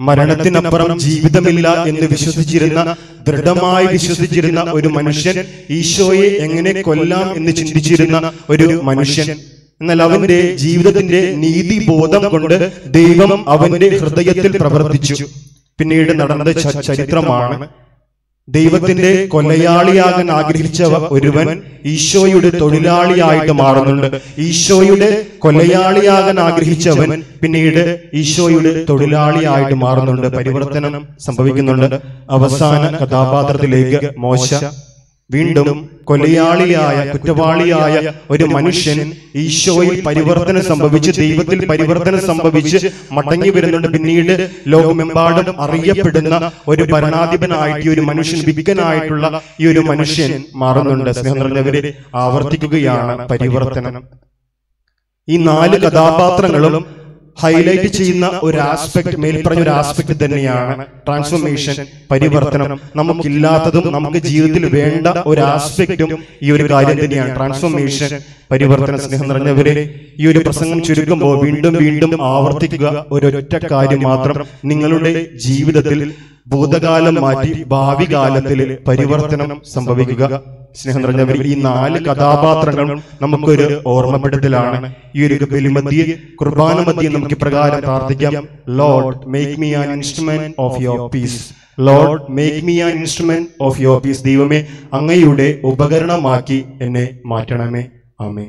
മരണത്തിനപ്പുറം ജീവിതമില്ല എന്ന് വിശ്വസിച്ചിരുന്ന ദൃഢമായി വിശ്വസിച്ചിരുന്ന ഒരു മനുഷ്യൻ ഈശോയെ എങ്ങനെ കൊല്ലാം എന്ന് ചിന്തിച്ചിരുന്ന ഒരു മനുഷ്യൻ എന്നാൽ അവന്റെ ജീവിതത്തിന്റെ നീതിബോധം കൊണ്ട് ദൈവം അവന്റെ ഹൃദയത്തിൽ പ്രവർത്തിച്ചു പിന്നീട് നടന്നത് ച- ചരിത്രമാണ് ദൈവത്തിന്റെ കൊലയാളിയാകാൻ ആഗ്രഹിച്ച ഒരുവൻ ഈശോയുടെ തൊഴിലാളിയായിട്ട് മാറുന്നുണ്ട് ഈശോയുടെ കൊലയാളിയാകാൻ ആഗ്രഹിച്ചവൻ പിന്നീട് ഈശോയുടെ തൊഴിലാളിയായിട്ട് മാറുന്നുണ്ട് പരിവർത്തനം സംഭവിക്കുന്നുണ്ട് അവസാന കഥാപാത്രത്തിലേക്ക് മോശ വീണ്ടും കൊലയാളിയായ കുറ്റവാളിയായ ഒരു മനുഷ്യൻ ഈശോയിൽ പരിവർത്തനം സംഭവിച്ച് ദൈവത്തിൽ പരിവർത്തനം സംഭവിച്ച് മടങ്ങി വരുന്നുണ്ട് പിന്നീട് ലോകമെമ്പാടും അറിയപ്പെടുന്ന ഒരു ഭരണാധിപനായിട്ട് ഈ ഒരു മനുഷ്യൻ വിക്കനായിട്ടുള്ള ഈ ഒരു മനുഷ്യൻ മാറുന്നുണ്ട് സ്നേഹം നിറഞ്ഞവരെ ആവർത്തിക്കുകയാണ് പരിവർത്തനം ഈ നാല് കഥാപാത്രങ്ങളും ഹൈലൈറ്റ് ചെയ്യുന്ന ഒരു ആസ്പെക്ട് മേൽപ്പറഞ്ഞ ഒരു ആസ്പെക്ട് തന്നെയാണ് ട്രാൻസ്ഫോർമേഷൻ പരിവർത്തനം നമുക്കില്ലാത്തതും നമുക്ക് ജീവിതത്തിൽ വേണ്ട ഒരു ആസ്പെക്റ്റും ഈ ഒരു കാര്യം തന്നെയാണ് ട്രാൻസ്ഫോർമേഷൻ പരിവർത്തന സ്നേഹം നിറഞ്ഞവരെ ഈ ഒരു പ്രസംഗം ചുരുക്കുമ്പോൾ വീണ്ടും വീണ്ടും ആവർത്തിക്കുക ഒരൊറ്റ കാര്യം മാത്രം നിങ്ങളുടെ ജീവിതത്തിൽ ഭൂതകാലം മാറ്റി ഭാവി കാലത്തിൽ പരിവർത്തനം സംഭവിക്കുക സ്നേഹം നിറഞ്ഞവർ ഈ നാല് കഥാപാത്രങ്ങളും നമുക്കൊരു ഓർമ്മപ്പെടുത്തലാണ് ഈ ഒരു ബലിമധ്യ കുർബാന മധ്യ നമുക്ക് പ്രകാരം പ്രാർത്ഥിക്കാം Lord make me an instrument of your peace Lord make me an instrument of your peace ദൈവമേ അങ്ങയുടെ ഉപകരണമാക്കി എന്നെ മാറ്റണമേ ആമേ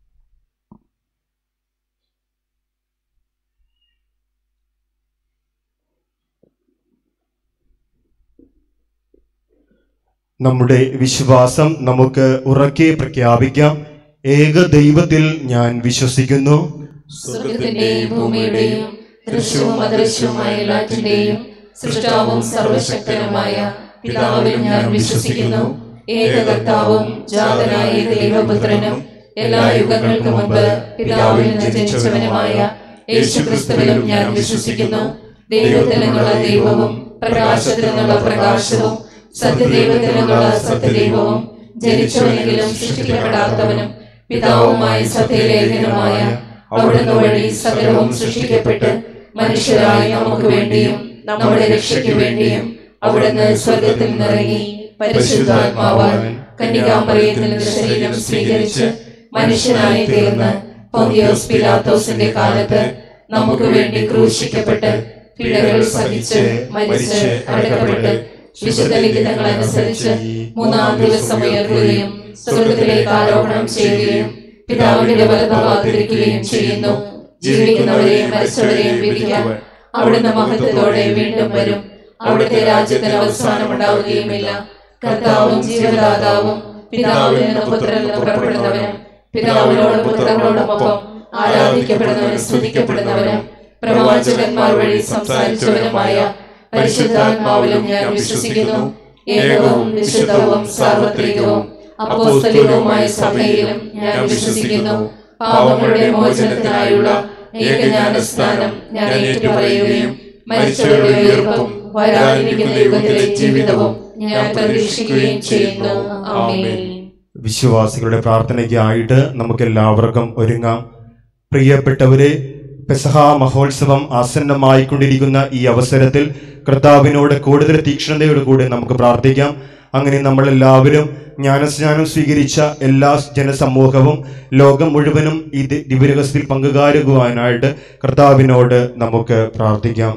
നമ്മുടെ വിശ്വാസം നമുക്ക് ഉറക്കെ പ്രഖ്യാപിക്കാം ഏക ദൈവത്തിൽ ഞാൻ വിശ്വസിക്കുന്നു സ്വർഗത്തിന്റെയും ഭൂമിയുടെയും ദൃശ്യവും അദൃശ്യവുമായ എല്ലാറ്റിന്റെയും സൃഷ്ടാവും സർവശക്തനുമായ പിതാവിൽ ഞാൻ വിശ്വസിക്കുന്നു ഏകകർത്താവും ജാതനായ ദൈവപുത്രനും എല്ലാ യുഗങ്ങൾക്കും മുമ്പ് പിതാവിൽ നിന്ന് ജനിച്ചവനുമായ യേശുക്രിസ്തുവിലും ഞാൻ വിശ്വസിക്കുന്നു ദൈവത്തിൽ നിന്നുള്ള ദൈവവും പ്രകാശത്തിൽ നിന്നുള്ള പ്രകാശവും സത്യദൈവത്തിൽ നിന്നുള്ള സത്യദൈവവും ജനിച്ചവനെങ്കിലും സൃഷ്ടിക്കപ്പെടാത്തവനും പിതാവുമായ സത്യലേഖനുമായ അവിടുന്ന് വഴി സകലവും സൃഷ്ടിക്കപ്പെട്ട് മനുഷ്യരായി നമുക്ക് വേണ്ടിയും നമ്മുടെ രക്ഷയ്ക്ക് വേണ്ടിയും അവിടുന്ന് സ്വർഗത്തിൽ നിന്നിറങ്ങി പരിശുദ്ധാത്മാവാൻ കന്യകാമറിയത്തിൽ നിന്ന് ശരീരം സ്വീകരിച്ച് മനുഷ്യനായി തീർന്ന് പൊന്തിയോസ് പിലാത്തോസിന്റെ കാലത്ത് നമുക്ക് വേണ്ടി ക്രൂശിക്കപ്പെട്ട് പിഴകൾ സഹിച്ച് മരിച്ച് അടക്കപ്പെട്ട് വിശുദ്ധ ലിഖിതങ്ങൾ അനുസരിച്ച് മൂന്നാം ദിവസം ഉയർത്തുകയും സ്വർഗത്തിലേക്ക് ആരോഹണം ചെയ്യുകയും പിതാവിന്റെ വലതുഭാഗത്തിരിക്കുകയും ചെയ്യുന്നു ജീവിക്കുന്നവരെയും മരിച്ചവരെയും വിധിക്കാൻ അവിടുന്ന് മഹത്വത്തോടെ വീണ്ടും വരും അവിടുത്തെ രാജ്യത്തിന് അവസാനം ഉണ്ടാവുകയുമില്ല കർത്താവും ജീവദാതാവും പിതാവിൽ നിന്ന് പുത്രനിൽ നിന്ന് പുറപ്പെടുന്നവനും പിതാവിനോടും പുത്രനോടുമൊപ്പം ആരാധിക്കപ്പെടുന്നവനും സ്തുതിക്കപ്പെടുന്നവനും പ്രവാചകന്മാർ വഴി സംസാരിച്ചവനുമായ പരിശുദ്ധാത്മാവിലും ഞാൻ വിശ്വസിക്കുന്നു ഏകവും വിശുദ്ധവും സാർവത്രികവും അപ്പോസ്തലികവുമായ സഭയിലും ഞാൻ വിശ്വസിക്കുന്നു പാപങ്ങളുടെ മോചനത്തിനായുള്ള ഏകജ്ഞാനസ്നാനം ഞാൻ ഏറ്റുപറയുകയും മരിച്ചവരുടെ ഉയർപ്പും വരാനിരിക്കുന്ന യുഗത്തിലെ ജീവിതവും ഞാൻ പ്രതീക്ഷിക്കുകയും ചെയ്യുന്നു ആമേൻ വിശ്വാസികളുടെ പ്രാർത്ഥനയ്ക്കായിട്ട് നമുക്ക് എല്ലാവർക്കും ഒരുങ്ങാം പ്രിയപ്പെട്ടവരെ പെസഹ മഹോത്സവം ആസന്നമായിക്കൊണ്ടിരിക്കുന്ന ഈ അവസരത്തിൽ കർത്താവിനോട് കൂടുതൽ തീക്ഷ്ണതയോട് കൂടി നമുക്ക് പ്രാർത്ഥിക്കാം അങ്ങനെ നമ്മളെല്ലാവരും ജ്ഞാനസ്നാനം സ്വീകരിച്ച എല്ലാ ജനസമൂഹവും ലോകം മുഴുവനും ഈ ദി- ദിവ്യരഹസ്യത്തിൽ പങ്കുകാരുവാനായിട്ട് കർത്താവിനോട് നമുക്ക് പ്രാർത്ഥിക്കാം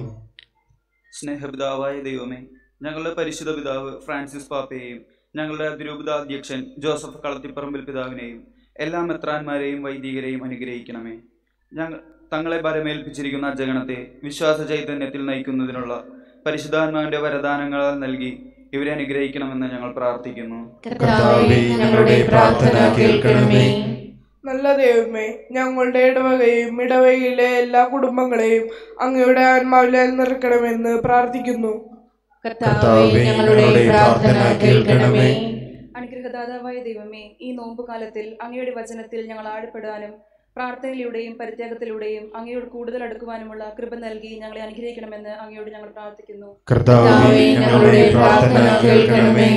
സ്നേഹപിതാവായ ദൈവമേ ഞങ്ങളുടെ പരിശുദ്ധ പിതാവ് ഫ്രാൻസിസ് പാപ്പയെയും ഞങ്ങളുടെ അതിരൂപതാധ്യക്ഷൻ ജോസഫ് കളത്തിപ്പറമ്പിൽ പിതാവിനെയും എല്ലാ മെത്രാന്മാരെയും വൈദികരെയും അനുഗ്രഹിക്കണമേ ഞങ്ങൾ തങ്ങളെ ബലമേൽപ്പിച്ചിരിക്കുന്ന ജഗണത്തെ വിശ്വാസ ചൈതന്യത്തിൽ നയിക്കുന്നതിനുള്ള പരിശുദ്ധാത്മാവിന്റെ വരദാനങ്ങളാൽ നൽകി ഇവരെ അനുഗ്രഹിക്കണമെന്ന് ഞങ്ങൾ പ്രാർത്ഥിക്കുന്നു കർത്താവേ ഞങ്ങളുടെ പ്രാർത്ഥന കേൾക്കണമേ നല്ല ദൈവമേ ഞങ്ങളുടെ ഇടവകയും ഇടവകയിലെ എല്ലാ കുടുംബങ്ങളെയും അങ്ങയുടെ ആത്മാവിലാൽ നിറക്കണമെന്ന് പ്രാർത്ഥിക്കുന്നു കർത്താവേ ഞങ്ങളുടെ പ്രാർത്ഥന കേൾക്കണമേ അനുഗ്രഹദാതാവായ ദൈവമേ ഈ നോമ്പുകാലത്തിൽ അങ്ങയുടെ വചനത്തിൽ ഞങ്ങൾ ആഴപ്പെടാനും പ്രാർത്ഥനയിലൂടെയും പരിത്യാഗത്തിലൂടെയും അങ്ങയോട് കൂടുതൽ അടുക്കുവാനുമുള്ള കൃപ നൽകി ഞങ്ങളെ അനുഗ്രഹിക്കണമെന്ന് അങ്ങയോട് ഞങ്ങൾ പ്രാർത്ഥിക്കുന്നു കർത്താവേ ഞങ്ങളുടെ പ്രാർത്ഥന കേൾക്കണമേ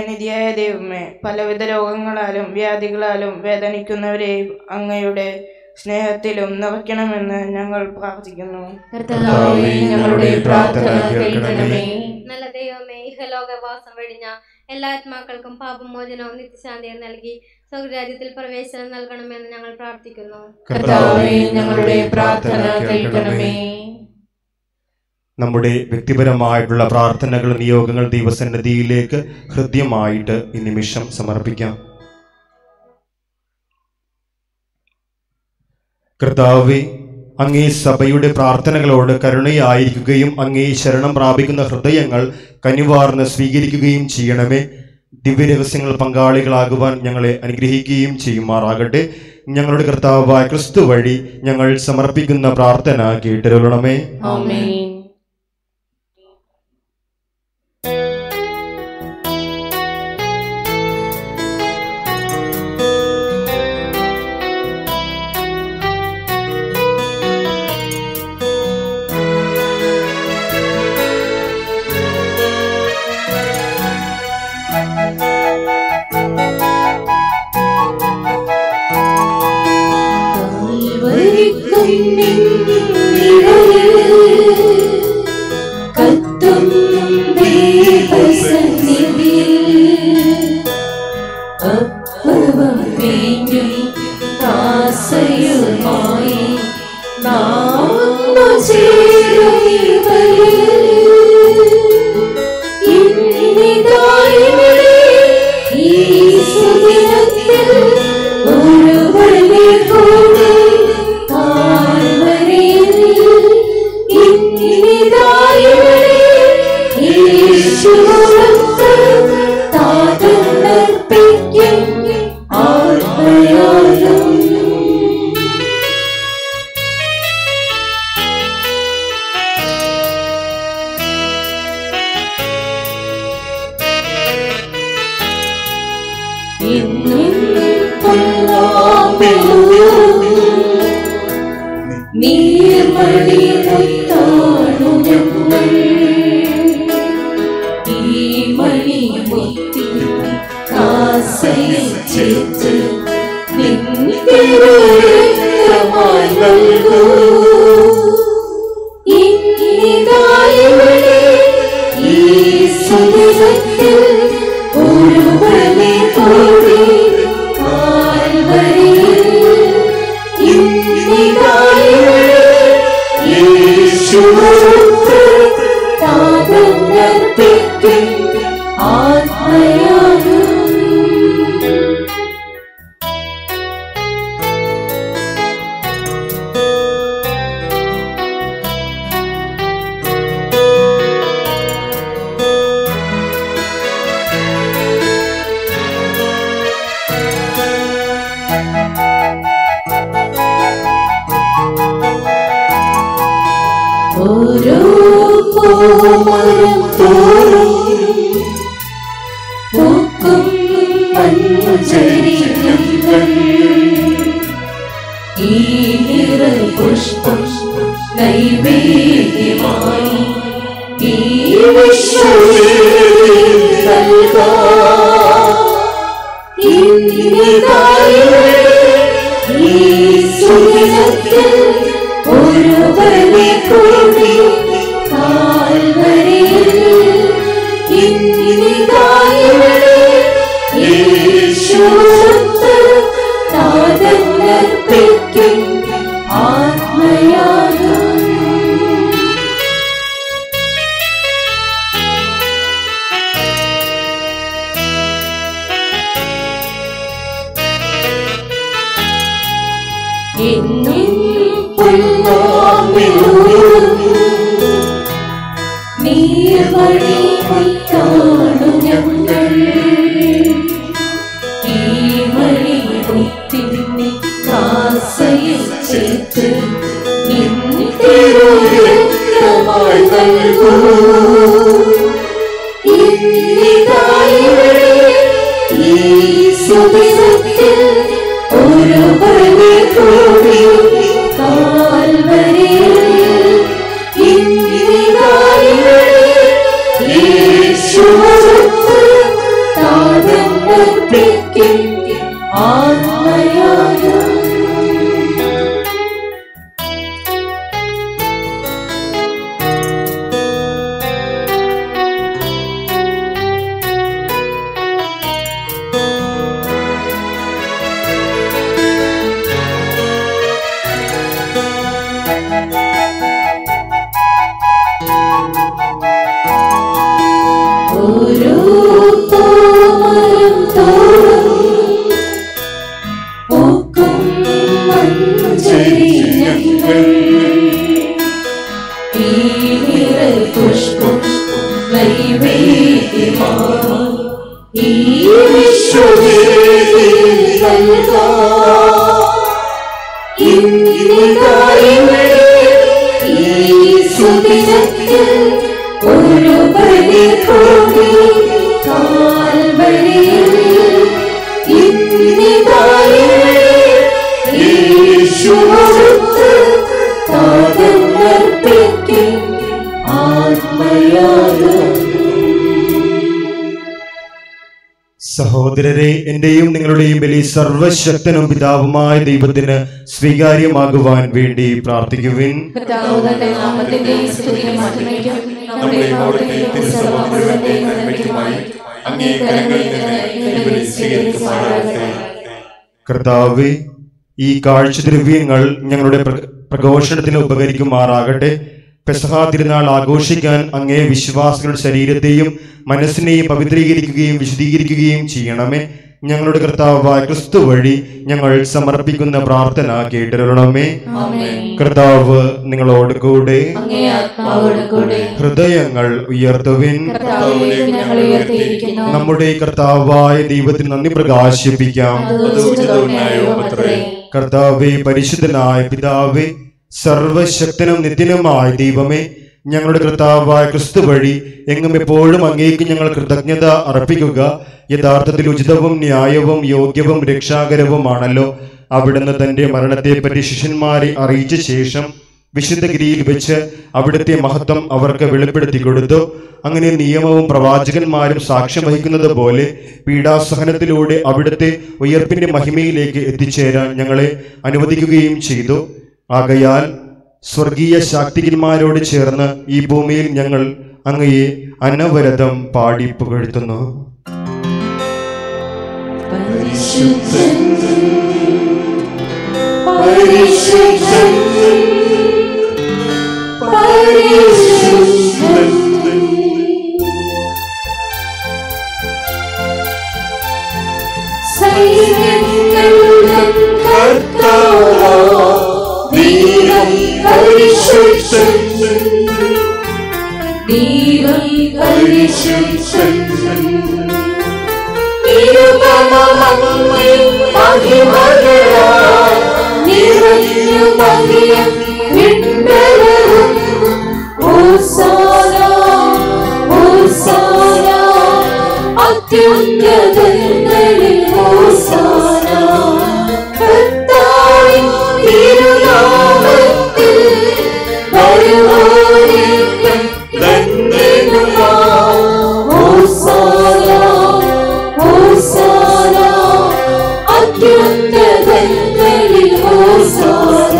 കാരുണ്യനിധിയായ ദൈവമേ പലവിധ രോഗങ്ങളാലും വ്യാധികളാലും വേദനിക്കുന്നവരെയും അങ്ങയുടെ സ്നേഹത്തിലും നിറയ്ക്കണമെന്ന് ഞങ്ങൾ പ്രാർത്ഥിക്കുന്നു കർത്താവേ ഞങ്ങളുടെ പ്രാർത്ഥന കേൾക്കണമേ നല്ല ദൈവമേ ഇഹലോകവാസം വെടിഞ്ഞ എല്ലാ ആത്മാക്കൾക്കും പാപമോചനവും നിത്യശാന്തിയും നൽകി സ്വർഗരാജ്യത്തിൽ പ്രവേശനം നൽകണമെന്ന് ഞങ്ങൾ പ്രാർത്ഥിക്കുന്നു കർത്താവേ ഞങ്ങളുടെ പ്രാർത്ഥന കേൾക്കണമേ നമ്മുടെ വ്യക്തിപരമായിട്ടുള്ള പ്രാർത്ഥനകൾ നിയോഗങ്ങൾ ദൈവസന്നിധിയിലേക്ക് ഹൃദ്യമായിട്ട് ഈ നിമിഷം സമർപ്പിക്കാം കർത്താവെ അങ്ങേ സഭയുടെ പ്രാർത്ഥനകളോട് കരുണയായിരിക്കുകയും അങ്ങേ ശരണം പ്രാപിക്കുന്ന ഹൃദയങ്ങൾ കനിവാർന്ന് സ്വീകരിക്കുകയും ചെയ്യണമേ ദിവ്യരഹസ്യങ്ങൾ പങ്കാളികളാകുവാൻ ഞങ്ങളെ അനുഗ്രഹിക്കുകയും ചെയ്യുമാറാകട്ടെ ഞങ്ങളുടെ കർത്താവായ ക്രിസ്തു വഴി ഞങ്ങൾ സമർപ്പിക്കുന്ന പ്രാർത്ഥന കേട്ടിരുളണമേ ആമേൻ കത്തും അപ്പവം വീഞ്ഞും കാസയുമായി നാം ചേരുന്നിവരിൽ ഇന്നിതായിവിടെ ഈ സുദിനത്തിൽ ഒരു വഴി കൂടി താഴ്വരയിൽ ഇന്നിതായിവിടെ യേശുവോടൊത്ത് താതന്നർപ്പിക്കും ആത്മയാലും ഇന്നും നീർമണി മുത്താണു ഞങ്ങൾ ഈ മണി മുത്തി കാസയിൽ ചേർത്ത് നിന്നിരുമായി നൽകൂ ഇന്നിതായിവിടെ ഈ സുദിനത്തിൽ ഒരു ബലി കൂടി കാൽവരിയിൽ ഇന്നിതായിവിടെ യേശുവോടൊത്ത് താതന്നർപ്പിക്കും ആത്മയാലും ഓരോ പൂമരം തോറും പൂക്കും മഞ്ഞുചരിതങ്ങൾ ഈ നിറപുഷ്പം നൈവേദ്യമായി ഈ വിശ്വവേദിയിൽ നൽകാം. ഇന്നിതായിവിടെ ഈ സുദിനത്തിൽ ഒരു ബലി കൂടി കാൽവരിയിൽ ഇന്നിതായിവിടെ യേശുവോടൊത്ത് താതന്നർപ്പിക്കും ആത്മയാലും എന്നും നീർവഴി മുത്താണു ഞങ്ങൾ ഈ മണി മുത്തിനെ കാസയിൽ ചേർത്ത് നിന്നിരുമായി നൽകൂ ഇന്നിതായിവിടെ ഈ സുദിനത്തിൽ ഒരു ബലി കൂടി കാൽവരിയിൽ ഇന്നിതായിവിടെ യേശുവോടൊത്ത് താതന്നർപ്പിക്കും ആത്മയാലും മഞ്ചരി ഞങ്ങൾ ഈ നിറൽ പുഷ്പം നൈവേദ്യമായി ഈ വിശ്വവേദിയിൽ നൽകാം. ഇന്നിതാ ഇവിടെ ഈ സുദിനത്തിൽ ഒരു ബലി കൂടി കാൽവരിയിൽ ഇന്നിതാ ഇവിടെ യേശുവടുത്ത് പാദമർപ്പിക്കും ആത്മയാഗം സഹോദരരെ എന്റെയും നിങ്ങളുടെയും ബലി സർവശക്തനും പിതാവുമായ ദൈവത്തിന് സ്വീകാര്യമാകുവാൻ വേണ്ടി പ്രാർത്ഥിക്കുവിൻ കർത്താവ് തന്റെ നാമത്തിന്റെ സ്തുതിയും മഹിമയ്ക്കും നമ്മുടെ അവിടുത്തെ തിരുസഭ മുഴുവന്റെയും നന്മയ്ക്കുമായി അങ്ങേ കരങ്ങളിൽ നിന്ന് ഈ ബലി സ്വീകരിക്കുമാറാകട്ടെ കർത്താവ് ഈ കാഴ്ചദ്രവ്യങ്ങൾ ഞങ്ങളുടെ പ്ര- പ്രഘോഷണത്തിന് ഉപകരിക്കുമാറാകട്ടെ പെസഹ തിരുനാൾ ആഘോഷിക്കാൻ അങ്ങേ വിശ്വാസികളുടെ ശരീരത്തെയും മനസ്സിനെയും പവിത്രീകരിക്കുകയും വിശദീകരിക്കുകയും ചെയ്യണമേ ഞങ്ങളുടെ കർത്താവായ ക്രിസ്തു വഴി ഞങ്ങൾ സമർപ്പിക്കുന്ന പ്രാർത്ഥന കേട്ടിരണമേ ആമേൻ. കർത്താവ് നിങ്ങളോട് കൂടെ അങ്ങേ ആത്മാവോട് കൂടെ ഹൃദയങ്ങൾ ഉയർത്തുവിൻ കർത്താവിലേക്ക് ഞങ്ങൾ ഉയർത്തിയിരിക്കുന്നു നമ്മുടെ കർത്താവായ ദൈവത്തിന് നന്ദി പ്രകാശിപ്പിക്കാം അത് ഉചിതവും ന്യായവുമത്രേ. കർത്താവെ പരിശുദ്ധനായ പിതാവേ സർവശക്തനും നിത്യനുമായ ദൈവമേ ഞങ്ങളുടെ കർത്താവായ ക്രിസ്തു വഴി എങ്ങും എപ്പോഴും അങ്ങേക്ക് ഞങ്ങൾ കൃതജ്ഞത അർപ്പിക്കുക യഥാർത്ഥത്തിൽ ഉചിതവും ന്യായവും യോഗ്യവും രക്ഷാകരവുമാണല്ലോ അവിടുന്ന് തന്റെ മരണത്തെപ്പറ്റി ശിഷ്യന്മാരെ അറിയിച്ച ശേഷം വിശുദ്ധഗിരിയിൽ വെച്ച് അവിടുത്തെ മഹത്വം അവർക്ക് വെളിപ്പെടുത്തി കൊടുത്തു അങ്ങനെ നിയമവും പ്രവാചകന്മാരും സാക്ഷ്യം വഹിക്കുന്നത് പോലെ പീഡാസഹനത്തിലൂടെ അവിടുത്തെ ഉയർപ്പിന്റെ മഹിമയിലേക്ക് എത്തിച്ചേരാൻ ഞങ്ങളെ അനുവദിക്കുകയും ചെയ്തു ആകയാൽ സ്വർഗീയ ശാക്തികന്മാരോട് ചേർന്ന് ഈ ഭൂമിയിൽ ഞങ്ങൾ അങ്ങയെ അനവരതം പാടി പുകഴ്ത്തുന്നു പരിശുദ്ധൻ പരിശുദ്ധൻ പരിശുദ്ധൻ സൈന്യങ്ങളുടെ കർത്താവാ ദൈവം പരിശുദ്ധൻ ദൈവം പരിശുദ്ധൻ തിരുമണമങ്ങയും മഹിമകളാൽ നിറഞ്ഞു മഹിയം വിണ്ടലവും ഓസാന ഓസാന അത്യുന്നതങ്ങളിൽ ഓസാന കർത്താവിൻ തിരുനാമത്തിൽ വരുവോരേക്കും ധന്യനുമാം ഓസാന ഓസാന അത്യുന്നതങ്ങളിൽ ഓസാന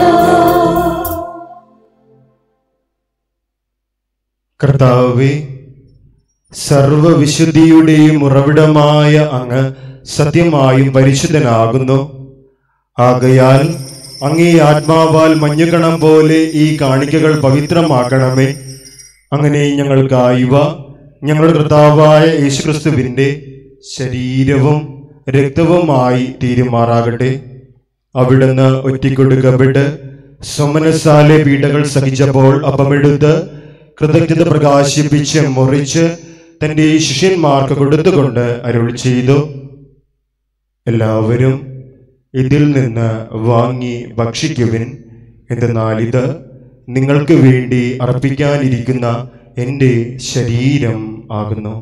കർത്താവെ സർവവിശുദ്ധിയുടെയും ഉറവിടമായ അങ്ങ് സത്യമായും പരിശുദ്ധനാകുന്നു ആകയാൽ അങ്ങേ ആത്മാവാൽ മഞ്ഞുകണം പോലെ ഈ കാണിക്കകൾ പവിത്രമാക്കണമേ അങ്ങനെ ഞങ്ങൾക്കായിവ ഞങ്ങളുടെ കർത്താവായ യേശുക്രിസ്തുവിൻ്റെ ശരീരവും രക്തവുമായി തീരുമാറാകട്ടെ അവിടുന്ന് ഒറ്റിക്കൊടുക്കപ്പെട്ട് സ്വമനസാലെ പീഡകൾ സഹിച്ചപ്പോൾ അപ്പമെടുത്ത് കൃതജ്ഞത പ്രകാശിപ്പിച്ച് മുറിച്ച് തന്റെ ശിഷ്യന്മാർക്ക് കൊടുത്തുകൊണ്ട് അരുൾ ചെയ്തു എല്ലാവരും ഇതിൽ നിന്ന് വാങ്ങി ഭക്ഷിക്കുവിൻ എന്തെന്നാൽ ഇത് നിങ്ങൾക്ക് വേണ്ടി അർപ്പിക്കാനിരിക്കുന്ന എൻ്റെ ശരീരം ആകുന്നു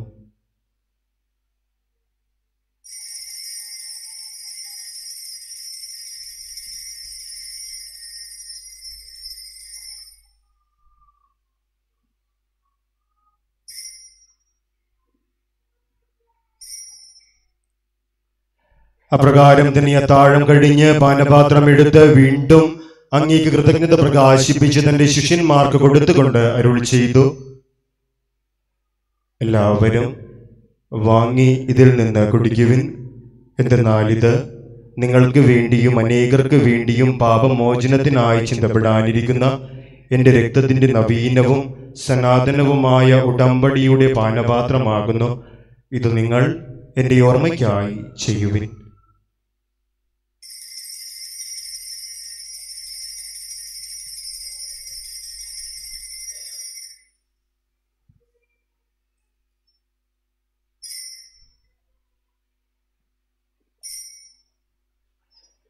അപ്രകാരം തന്നെ അത്താഴം കഴിഞ്ഞ് പാനപാത്രം എടുത്ത് വീണ്ടും അങ്ങേക്ക് കൃതജ്ഞത പ്രകാശിപ്പിച്ച് തന്റെ ശിഷ്യന്മാർക്ക് കൊടുത്തുകൊണ്ട് അരുൾ ചെയ്തു എല്ലാവരും വാങ്ങി ഇതിൽ നിന്ന് കുടിക്കുവിൻ എന്തെന്നാൽ ഇത് നിങ്ങൾക്ക് വേണ്ടിയും അനേകർക്ക് വേണ്ടിയും പാപമോചനത്തിനായി ചിന്തപ്പെടാനിരിക്കുന്ന എൻ്റെ രക്തത്തിൻ്റെ നവീനവും സനാതനവുമായ ഉടമ്പടിയുടെ പാനപാത്രമാകുന്നു ഇത് നിങ്ങൾ എൻ്റെ ഓർമ്മയ്ക്കായി ചെയ്യുവിൻ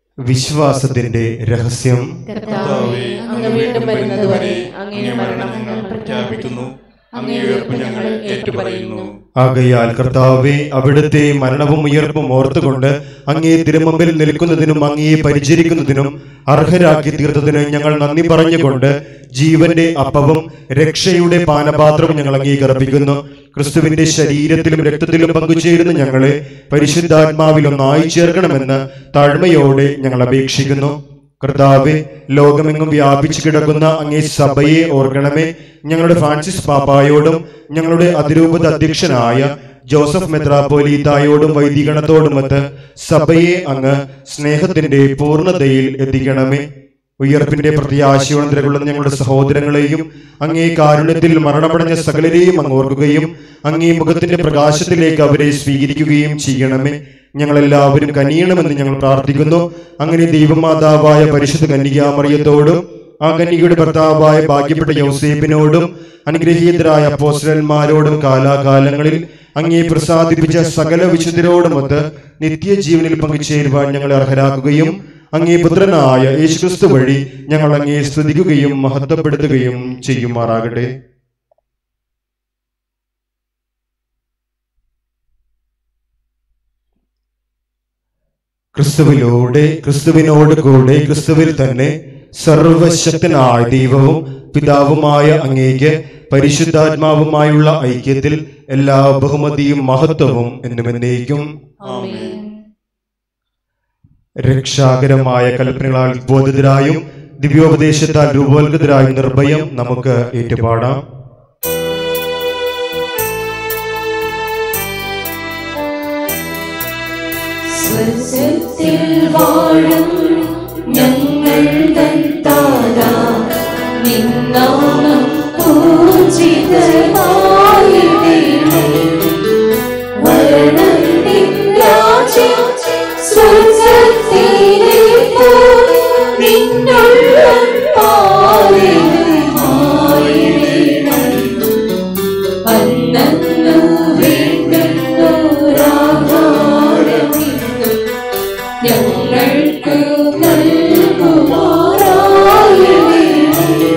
വിശ്വാസത്തിന്റെ രഹസ്യം കർത്താവേ അങ്ങ് വീണ്ടും വരുന്നതുവരെ അങ്ങേ മരണം ഞങ്ങൾ പ്രഖ്യാപിക്കുന്നു അങ്ങേ ഉയർപ്പ് ഞങ്ങൾ ഏറ്റുപറയുന്നു ആകയാൽ കർത്താവെ അവിടുത്തെ മരണവും ഉയർപ്പും ഓർത്തുകൊണ്ട് അങ്ങേ തിരുമുമ്പിൽ നിൽക്കുന്നതിനും അങ്ങയെ പരിചരിക്കുന്നതിനും അർഹരാക്കി തീർത്തതിന് ഞങ്ങൾ നന്ദി പറഞ്ഞുകൊണ്ട് ജീവന്റെ അപ്പവും രക്ഷയുടെ പാനപാത്രവും ഞങ്ങൾ അംഗീകരിപ്പിക്കുന്നു ക്രിസ്തുവിന്റെ ശരീരത്തിലും രക്തത്തിലും പങ്കുചേരുന്ന ഞങ്ങളെ പരിശുദ്ധാത്മാവിൽ ഒന്നായി ചേർക്കണമെന്ന് താഴ്മയോടെ ഞങ്ങൾ അപേക്ഷിക്കുന്നു കർത്താവെ ലോകമെങ്ങും വ്യാപിച്ചു കിടക്കുന്ന അങ്ങേ സഭയെ ഓർക്കണമേ ഞങ്ങളുടെ ഫ്രാൻസിസ് പാപ്പായോടും ഞങ്ങളുടെ അതിരൂപത അധ്യക്ഷനായ ജോസഫ് മെത്രാപ്പോലീത്തായോടും വൈദികണത്തോടുമൊത്ത് സഭയെ അങ്ങ് സ്നേഹത്തിന്റെ പൂർണ്ണതയിൽ എത്തിക്കണമേ ഉയർപ്പിന്റെ പ്രത്യാശയോടെ നിലകൊള്ളുന്ന ഞങ്ങളുടെ സഹോദരങ്ങളെയും അങ്ങേ കാരുണ്യത്തിൽ മരണമടഞ്ഞ സകലരെയും അങ്ങ് ഓർക്കുകയും അങ്ങേ മുഖത്തിന്റെ പ്രകാശത്തിലേക്ക് അവരെ സ്വീകരിക്കുകയും ചെയ്യണമേ ഞങ്ങളെല്ലാവരും കനിയണമെന്ന് ഞങ്ങൾ പ്രാർത്ഥിക്കുന്നു അങ്ങനെ ദൈവമാതാവായ പരിശുദ്ധ കന്യകാമറിയത്തോടും ആ കന്യകയുടെ ഭർത്താവായ ഭാഗ്യപ്പെട്ട യൗസേപ്പിനോടും അനുഗ്രഹീതരായ അപ്പോസ്റ്റലന്മാരോടും കാലാകാലങ്ങളിൽ അങ്ങേ പ്രസാദിപ്പിച്ച സകല വിശുദ്ധരോടുമൊത്ത് നിത്യജീവനിൽ പങ്കുചേരുവാൻ ഞങ്ങളെ അർഹരാക്കുകയും അങ്ങേ പുത്രനായ യേശുക്രിസ്തു വഴി ഞങ്ങൾ അങ്ങേ സ്തുതിക്കുകയും മഹത്വപ്പെടുത്തുകയും ചെയ്യുമാറാകട്ടെ ക്രിസ്തുവിലൂടെ ക്രിസ്തുവിനോട് കൂടെ ക്രിസ്തുവിൽ തന്നെ സർവശക്തനായ ദൈവവും പിതാവുമായ അങ്ങേക്ക് പരിശുദ്ധാത്മാവുമായുള്ള ഐക്യത്തിൽ എല്ലാ ബഹുമതിയും മഹത്വവും എന്നുമെന്നേക്കും രക്ഷാകരമായ കൽപ്പനകളാൽ ബോധിതരായും ദിവ്യോപദേശത്താൽ രൂപോത്കൃതരായും നിർഭയം നമുക്ക് ഏറ്റുപാടാം സ്വർഗത്തിൽ വാഴും ഞങ്ങൾ തൻ താരാ നിന്നാമം പൂജിതമായിടേണേ വരണം നിൻ രാജ്യം സ്വർഗത്തിലെ പോൽ നിന്നുള്ളം പാലിടേണം അന്നു വേണ്ടുന്നോരാഹാരം ഇന്നും ഞങ്ങൾക്ക് നൽകുമാറായിടേണം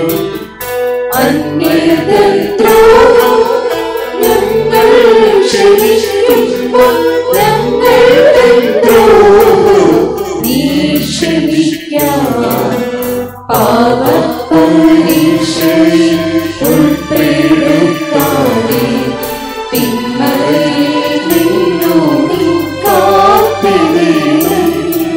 അന്യതന്ത്രോഹം ഞങ്ങൾ ക്ഷമിക്കുമ്പോൾ ഞങ്ങൾ ദ്രോഹം നീ ക്ഷമിക്കാൻ പാപപരീക്ഷയിൽ ഉൾപ്പെടുത്താതെ തിന്മയിൽ നിന്നു നീ കാത്തിടേണം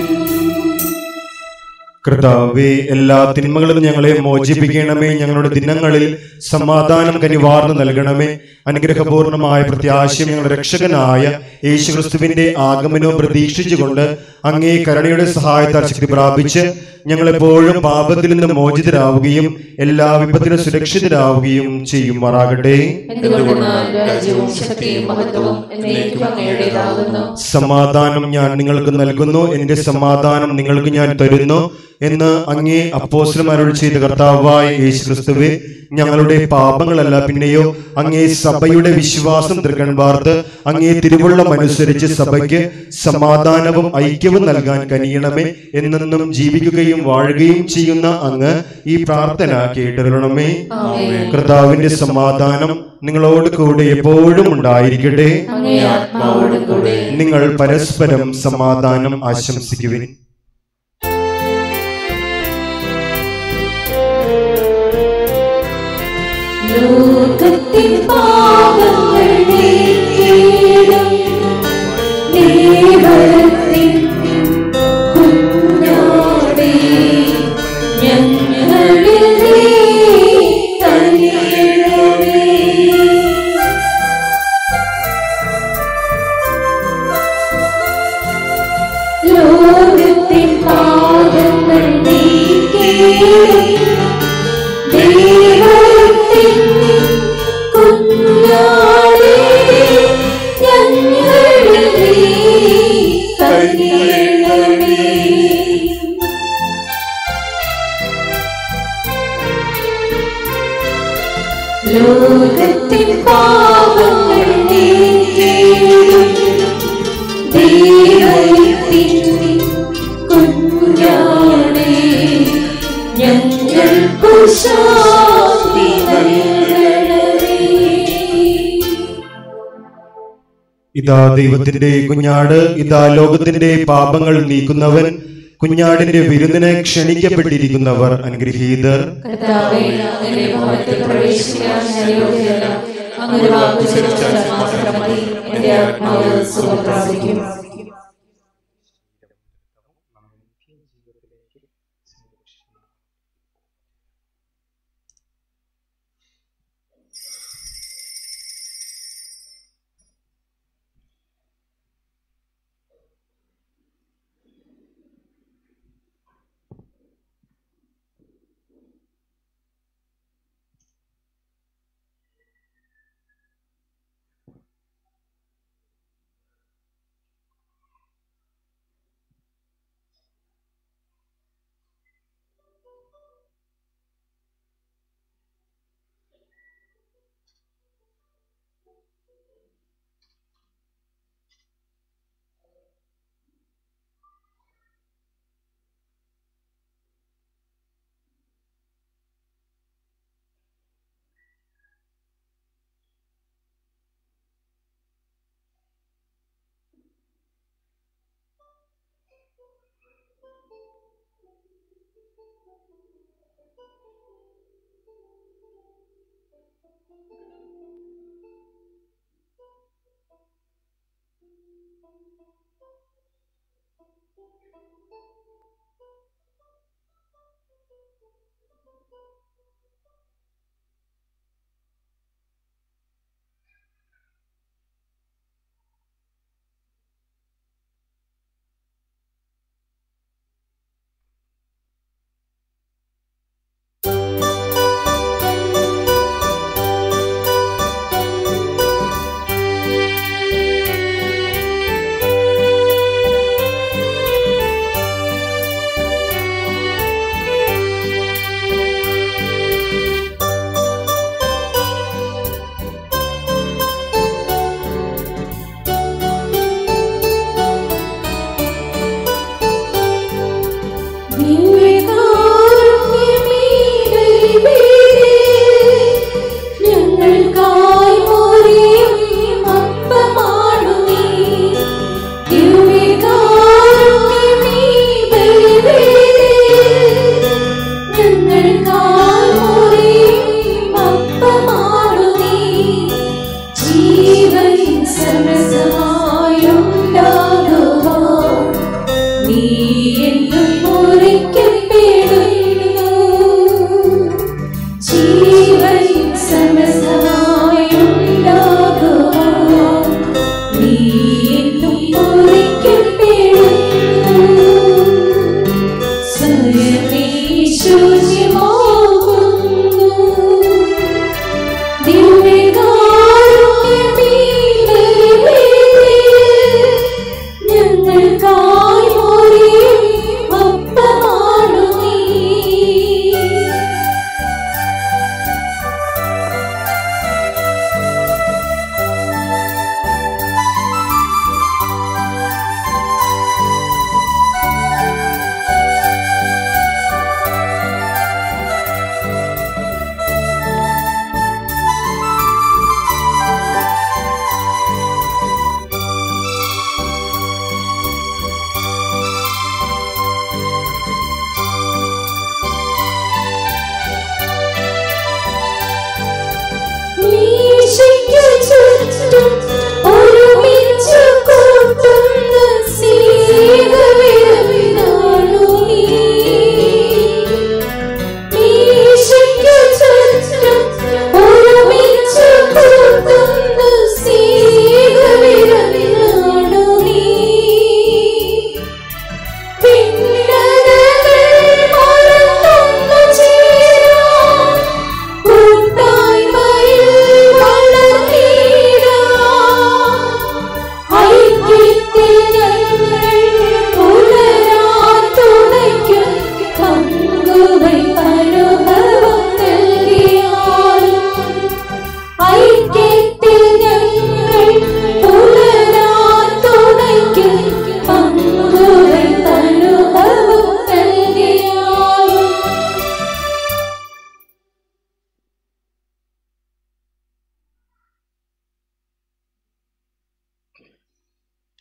കർത്താവേ എല്ലാ തിന്മകളും ഞങ്ങളെ മോചിപ്പിക്കണമേ ഞങ്ങളുടെ ദിനങ്ങളിൽ സമാധാനം കനിവാർന്ന് നൽകണമേ അനുഗ്രഹപൂർണമായ പ്രത്യാശയം ഞങ്ങളുടെ രക്ഷകനായ യേശുക്രിസ്തുവിന്റെ ആഗമനവും പ്രതീക്ഷിച്ചുകൊണ്ട് അങ്ങേ കരുണയുടെ സഹായത്താൽ ശക്തി പ്രാപിച്ച് ഞങ്ങളെപ്പോഴും പാപത്തിൽ നിന്ന് മോചിതരാവുകയും എല്ലാ വിപത്തിനും സുരക്ഷിതരാവുകയും ചെയ്യുമാറാകട്ടെ എന്തുകൊണ്ടെന്നാൽ രാജ്യവും ശക്തിയും മഹത്വവും എന്നേക്കും അങ്ങയുടേതാകുന്നു സമാധാനം ഞാൻ നിങ്ങൾക്ക് നൽകുന്നു എന്റെ സമാധാനം നിങ്ങൾക്ക് ഞാൻ തരുന്നു എന്ന് അങ്ങേ അപ്പോസ്ലമാരോട് ചെയ്ത കർത്താവായ യേശു ക്രിസ്തുവെ ഞങ്ങളുടെ പാപങ്ങളല്ല പിന്നെയോ അങ്ങേ സഭയുടെ വിശ്വാസം തൃക്കൺ വാർത്ത് അങ്ങേ തിരുവുള്ളം അനുസരിച്ച് സഭയ്ക്ക് സമാധാനവും ഐക്യവും നൽകാൻ കനിയണമേ എന്നെന്നും ജീവിക്കുകയും വാഴുകയും ചെയ്യുന്ന അങ്ങ് ഈ പ്രാർത്ഥന കേട്ടിരണമേ കർത്താവിന്റെ സമാധാനം നിങ്ങളോട് കൂടെ എപ്പോഴും ഉണ്ടായിരിക്കട്ടെ അങ്ങേ ആത്മാവോടും കൂടെ നിങ്ങൾ പരസ്പരം സമാധാനം ആശംസിക്കുവിൻ ലോകത്തിൻ പാപങ്ങൾ നീക്കിയിടും ദൈവത്തിൻ കുഞ്ഞാടേ ഞങ്ങളിൽ നീ കനിയണമേ ലോകത്തിൻ പാപങ്ങൾ നീക്കിയിടും ദൈവത്തിൻ കുഞ്ഞാടേ ഞങ്ങളിൽ നീ കനിയണമേ ലോകത്തിൻ പാപങ്ങൾ നീക്കിയിടും ദൈവത്തിൻ കുഞ്ഞാടേ ഇതാ ദൈവത്തിന്റെ കുഞ്ഞാട് ഇതാ ലോകത്തിന്റെ പാപങ്ങൾ നീക്കുന്നവൻ കുഞ്ഞാടിന്റെ വിരുന്നിനെ ക്ഷണിക്കപ്പെട്ടിരിക്കുന്നവർ അനുഗ്രഹീതർ കർത്താവേ അങ്ങയുടെ ഭവനത്തിൽ പ്രവേശിക്കാൻ ഞാൻ യോഗ്യനല്ല അങ്ങൊരു വാക്ക് ചരിച്ചാൽ മാത്രം മതി എന്റെ ആത്മാവ് സുഖം പ്രാപിക്കും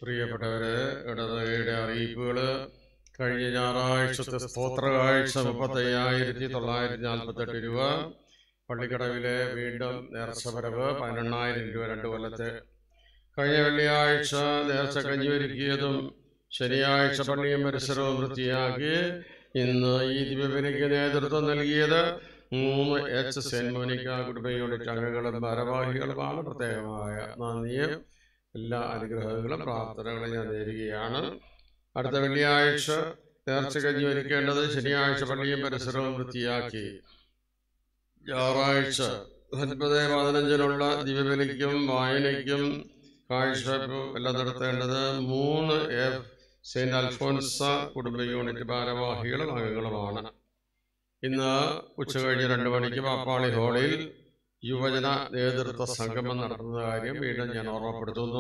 പ്രിയപ്പെട്ടവരെ ഇടവകയുടെ അറിയിപ്പുകൾ കഴിഞ്ഞ ഞായറാഴ്ചത്തെ സ്തോത്ര കാഴ്ച മുപ്പത്തയ്യായിരത്തി തൊള്ളായിരത്തി നാൽപ്പത്തെട്ട് രൂപ പള്ളിക്കടവിലെ വീണ്ടും നേർച്ചവരവ് പതിനെണ്ണായിരം രൂപ രണ്ട് കൊല്ലത്തെ കഴിഞ്ഞ വെള്ളിയാഴ്ച നേർച്ച കഞ്ഞിയൊരുക്കിയതും ശനിയാഴ്ച പള്ളിയും പരിസരവും വൃത്തിയാക്കി ഇന്ന് ഈ ദിവ്യബലിക്ക് നേതൃത്വം നൽകിയത് മൂന്ന് എച്ച് സെന്റ് മോനിക്ക കുടുംബ യൂണിറ്റ് അംഗങ്ങളും ഭാരവാഹികളുമാണ് പ്രത്യേകമായ നന്ദിയും എല്ലാ അനുഗ്രഹങ്ങളും പ്രാർത്ഥനകളും ഞാൻ നേരുകയാണ് അടുത്ത വെള്ളിയാഴ്ച നേർച്ച കഞ്ഞി ഒരുക്കേണ്ടത് ശനിയാഴ്ച പള്ളിയും പരിസരവും വൃത്തിയാക്കി ഞായറാഴ്ച ഒൻപത് പതിനഞ്ചിനുള്ള ദിവ്യബലിക്കും വായനയ്ക്കും കാഴ്ചവെപ്പും എല്ലാം നടത്തേണ്ടത് മൂന്ന് എഫ് സെയിന്റ് അൽഫോൻസ കുടുംബ യൂണിറ്റ് ഭാരവാഹികളും അംഗങ്ങളുമാണ് ഇന്ന് ഉച്ചകഴിഞ്ഞ് രണ്ട് മണിക്ക് പാപ്പാളി ഹാളിൽ യുവജന നേതൃത്വ സംഗമം നടത്തുന്ന കാര്യം വീണ്ടും ഞാൻ ഓർമ്മപ്പെടുത്തുന്നു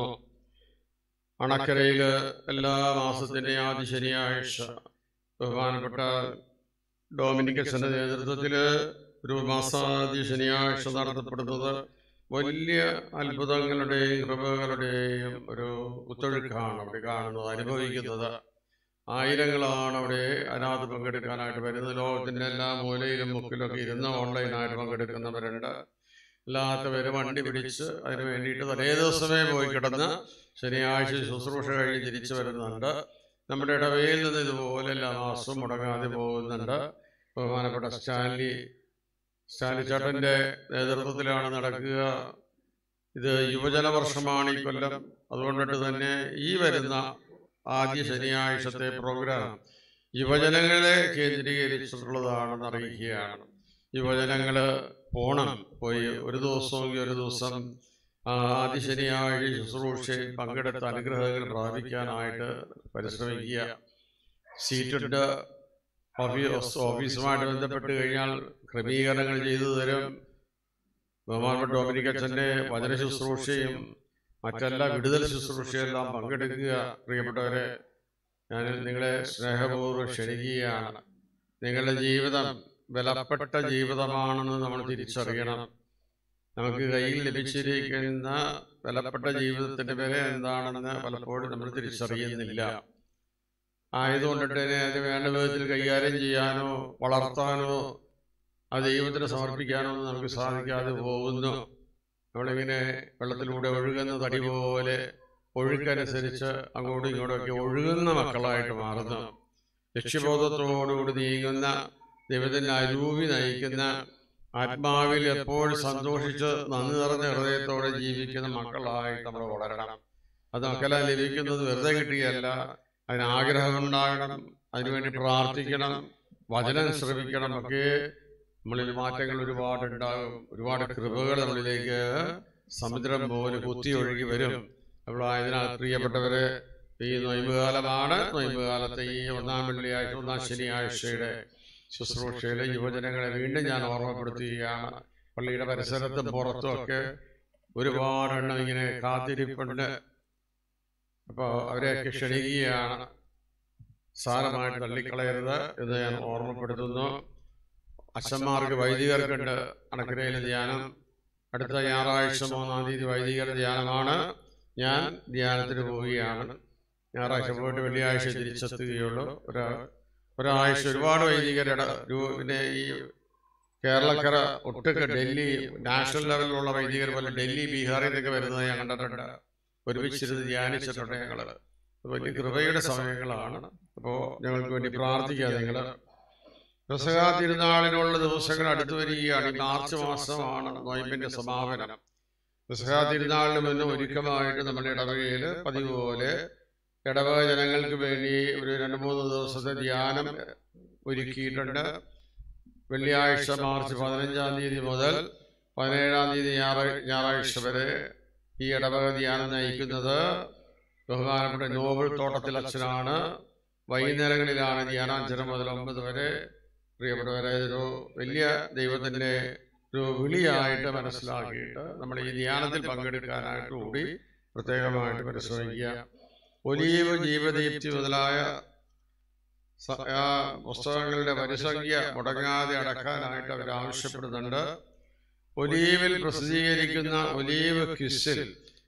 അണക്കരയിൽ എല്ലാ മാസത്തിൻ്റെയും ആദ്യ ശനിയാഴ്ച ബഹുമാനപ്പെട്ട ഡൊമിനിക്കസിന്റെ നേതൃത്വത്തിൽ ഒരു മാസാദ്യ ശനിയാഴ്ച നടത്തപ്പെടുന്നത് വലിയ അത്ഭുതങ്ങളുടെയും കൃപകളുടെയും ഒരു കുത്തൊഴുക്കാണ് അവിടെ കാണുന്നത് അനുഭവിക്കുന്നത് ആയിരങ്ങളാണ് അവിടെ അതിനകത്ത് പങ്കെടുക്കാനായിട്ട് വരുന്നത് ലോകത്തിൻ്റെ എല്ലാ മൂലയിലും മുക്കിലൊക്കെ ഇരുന്ന് ഓൺലൈനായിട്ട് പങ്കെടുക്കുന്നവരുണ്ട് അല്ലാത്തവർ വണ്ടി പിടിച്ച് അതിന് വേണ്ടിയിട്ട് തലേ ദിവസമേ പോയി കിടന്ന് ശനിയാഴ്ച ശുശ്രൂഷ കഴിഞ്ഞ് തിരിച്ചു വരുന്നുണ്ട് നമ്മുടെ ഇടവയിൽ നിന്ന് ഇതുപോലെ എല്ലാ മാസവും മുടങ്ങാതെ പോകുന്നുണ്ട് ബഹുമാനപ്പെട്ട സ്റ്റാൻലി സ്റ്റാൻലി ചേട്ടൻ്റെ നേതൃത്വത്തിലാണ് നടക്കുക ഇത് യുവജന വർഷമാണ് ഈ കൊല്ലം അതുകൊണ്ടിട്ട് തന്നെ ഈ വരുന്ന ആദ്യ ശനിയാഴ്ചത്തെ പ്രോഗ്രാം യുവജനങ്ങളെ കേന്ദ്രീകരിച്ചിട്ടുള്ളതാണെന്ന് അറിയിക്കുകയാണ് യുവജനങ്ങൾ പോണം പോയി ഒരു ദിവസമെങ്കിൽ ഒരു ദിവസം ആ, ആദ്യ ശനിയാഴ്ച ശുശ്രൂഷയിൽ പങ്കെടുത്ത അനുഗ്രഹങ്ങൾ പ്രാപിക്കാനായിട്ട് പരിശ്രമിക്കുക സീറ്റുണ്ട് ഓഫീസ് ഓഫീസുമായിട്ട് ബന്ധപ്പെട്ട് കഴിഞ്ഞാൽ ക്രമീകരണങ്ങൾ ചെയ്തു തരും ബഹുമാനപ്പെട്ട ഡൊമിനിക് അച്ഛൻ്റെ വചന ശുശ്രൂഷയും മറ്റെല്ലാ വിടുതൽ ശുശ്രൂഷയെല്ലാം പങ്കെടുക്കുക പ്രിയപ്പെട്ടവരെ ഞാൻ നിങ്ങളെ സ്നേഹപൂർവ്വം ക്ഷണിക്കുകയാണ് നിങ്ങളുടെ ജീവിതം വിലപ്പെട്ട ജീവിതമാണെന്ന് നമ്മൾ തിരിച്ചറിയണം നമുക്ക് കയ്യിൽ ലഭിച്ചിരിക്കുന്ന വിലപ്പെട്ട ജീവിതത്തിന്റെ വില എന്താണെന്ന് പലപ്പോഴും നമ്മൾ തിരിച്ചറിയുന്നില്ല ആയതുകൊണ്ടിട്ട് തന്നെ അതിന് വേണ്ട വിധത്തിൽ കൈകാര്യം ചെയ്യാനോ വളർത്താനോ ആ ദൈവത്തിന് സമർപ്പിക്കാനോ ഒന്നും നമുക്ക് സാധിക്കാതെ പോകുന്നു നമ്മളിങ്ങനെ വെള്ളത്തിലൂടെ ഒഴുകുന്ന തടി പോലെ ഒഴുക്കനുസരിച്ച് അങ്ങോട്ടും ഇങ്ങോട്ടും ഒക്കെ ഒഴുകുന്ന മക്കളായിട്ട് മാറുന്നു ലക്ഷ്യബോധത്തോടുകൂടി നീങ്ങുന്ന ദൈവത്തിൻ്റെ അരൂപി നയിക്കുന്ന ആത്മാവിൽ എപ്പോഴും സന്തോഷിച്ച് നന്ദി നിറഞ്ഞ ഹൃദയത്തോടെ ജീവിക്കുന്ന മക്കളായിട്ട് നമ്മൾ വളരണം അത് മക്കളെ ലഭിക്കുന്നത് വെറുതെ കിട്ടിയല്ല അതിന് ആഗ്രഹമുണ്ടാകണം അതിനുവേണ്ടി പ്രാർത്ഥിക്കണം വചനം ശ്രമിക്കണം ഒക്കെ നമ്മളിൽ മാറ്റങ്ങൾ ഒരുപാട് ഉണ്ടാകും ഒരുപാട് കൃപകൾ നമ്മളിലേക്ക് സമുദ്രം പോലെ കുത്തി ഒഴുകി വരും അപ്പോൾ ആയതിനാൽ പ്രിയപ്പെട്ടവരെ ഈ നൊയ്മ്പുകാലമാണ് നൊയ്മ്പുകാലത്തെ ഈ ഒന്നാം വെള്ളിയാഴ്ച ഒന്നാം ശനിയാഴ്ചയുടെ ശുശ്രൂഷയിലെ യുവജനങ്ങളെ വീണ്ടും ഞാൻ ഓർമ്മപ്പെടുത്തുകയാണ് പള്ളിയുടെ പരിസരത്തും പുറത്തും ഒക്കെ ഒരുപാട് എണ്ണം ഇങ്ങനെ കാത്തിരിപ്പുണ്ട് അപ്പോൾ അവരെയൊക്കെ ക്ഷണിക്കുകയാണ് സാരമായിട്ട് തള്ളിക്കളയരുത് എന്ന് ഞാൻ ഓർമ്മപ്പെടുത്തുന്നു അച്ഛന്മാർക്ക് വൈദികർക്കുണ്ട് അണക്കരയിലെ ധ്യാനം അടുത്ത ഞായറാഴ്ച മൂന്നാം തീയതി വൈദികരുടെ ധ്യാനമാണ് ഞാൻ ധ്യാനത്തിന് പോവുകയാണ് ഞായറാഴ്ച പോയിട്ട് വെള്ളിയാഴ്ച തിരിച്ചെത്തുകയുള്ളൂ ഒരു ഒരാഴ്ച ഒരുപാട് വൈദികരുടെ ഒരു- പിന്നെ ഈ കേരളക്കര ഒട്ടൊക്കെ ഡൽഹി നാഷണൽ ലെവലിലുള്ള വൈദികർ പോലെ ഡൽഹി ബീഹാറിൽ നിന്നൊക്കെ വരുന്നത് ഞാൻ കണ്ടിട്ടുണ്ട് ഒരുമിച്ചിരുന്ന് ധ്യാനിച്ചിട്ടുണ്ട് ഞങ്ങൾ വലിയ കൃപയുടെ സമയങ്ങളാണ് അപ്പോൾ ഞങ്ങൾക്ക് വേണ്ടി പ്രാർത്ഥിക്കുക നിങ്ങൾ പെസഹ തിരുനാളിനുള്ള ദിവസങ്ങൾ അടുത്തു വരികയാണ് ഈ മാർച്ച് മാസമാണ് നോയമ്പിന്റെ സമാപനം പെസഹ തിരുനാളിന് മുന്നേ ഒരുക്കമായിട്ട് നമ്മുടെ ഇടവകയിൽ പതിവ് പോലെ ഇടവക ജനങ്ങൾക്ക് വേണ്ടി ഒരു രണ്ട് മൂന്ന് ദിവസത്തെ ധ്യാനം ഒരുക്കിയിട്ടുണ്ട് വെള്ളിയാഴ്ച മാർച്ച് പതിനഞ്ചാം തീയതി മുതൽ പതിനേഴാം തീയതി ഞായറാ- ഞായറാഴ്ച വരെ ഈ ഇടവക ധ്യാനം നയിക്കുന്നത് ബഹുമാനപ്പെട്ട നോബൽ തോട്ടത്തിൽ അച്ഛനാണ് വൈകുന്നേരങ്ങളിലാണ് ധ്യാനാഞ്ചനം മുതൽ ഒമ്പത് വരെ പ്രിയപ്പെട്ടവരെ ഒരു വലിയ ദൈവത്തിൻ്റെ ഒരു വിളിയായിട്ട് മനസ്സിലാക്കിയിട്ട് നമ്മൾ ഈ ധ്യാനത്തിൽ പങ്കെടുക്കാനായിട്ട് കൂടി പ്രത്യേകമായിട്ട് പരിശ്രമിക്കുക ഒലീവ് ജീവദീപ്തി മുതലായ സ- ആ പുസ്തകങ്ങളുടെ വരിസംഖ്യ മുടങ്ങാതെ അടക്കാനായിട്ട് അവർ ആവശ്യപ്പെടുന്നുണ്ട് ഒലീവിൽ പ്രസിദ്ധീകരിക്കുന്ന ഒലീവ് ക്വിസിൽ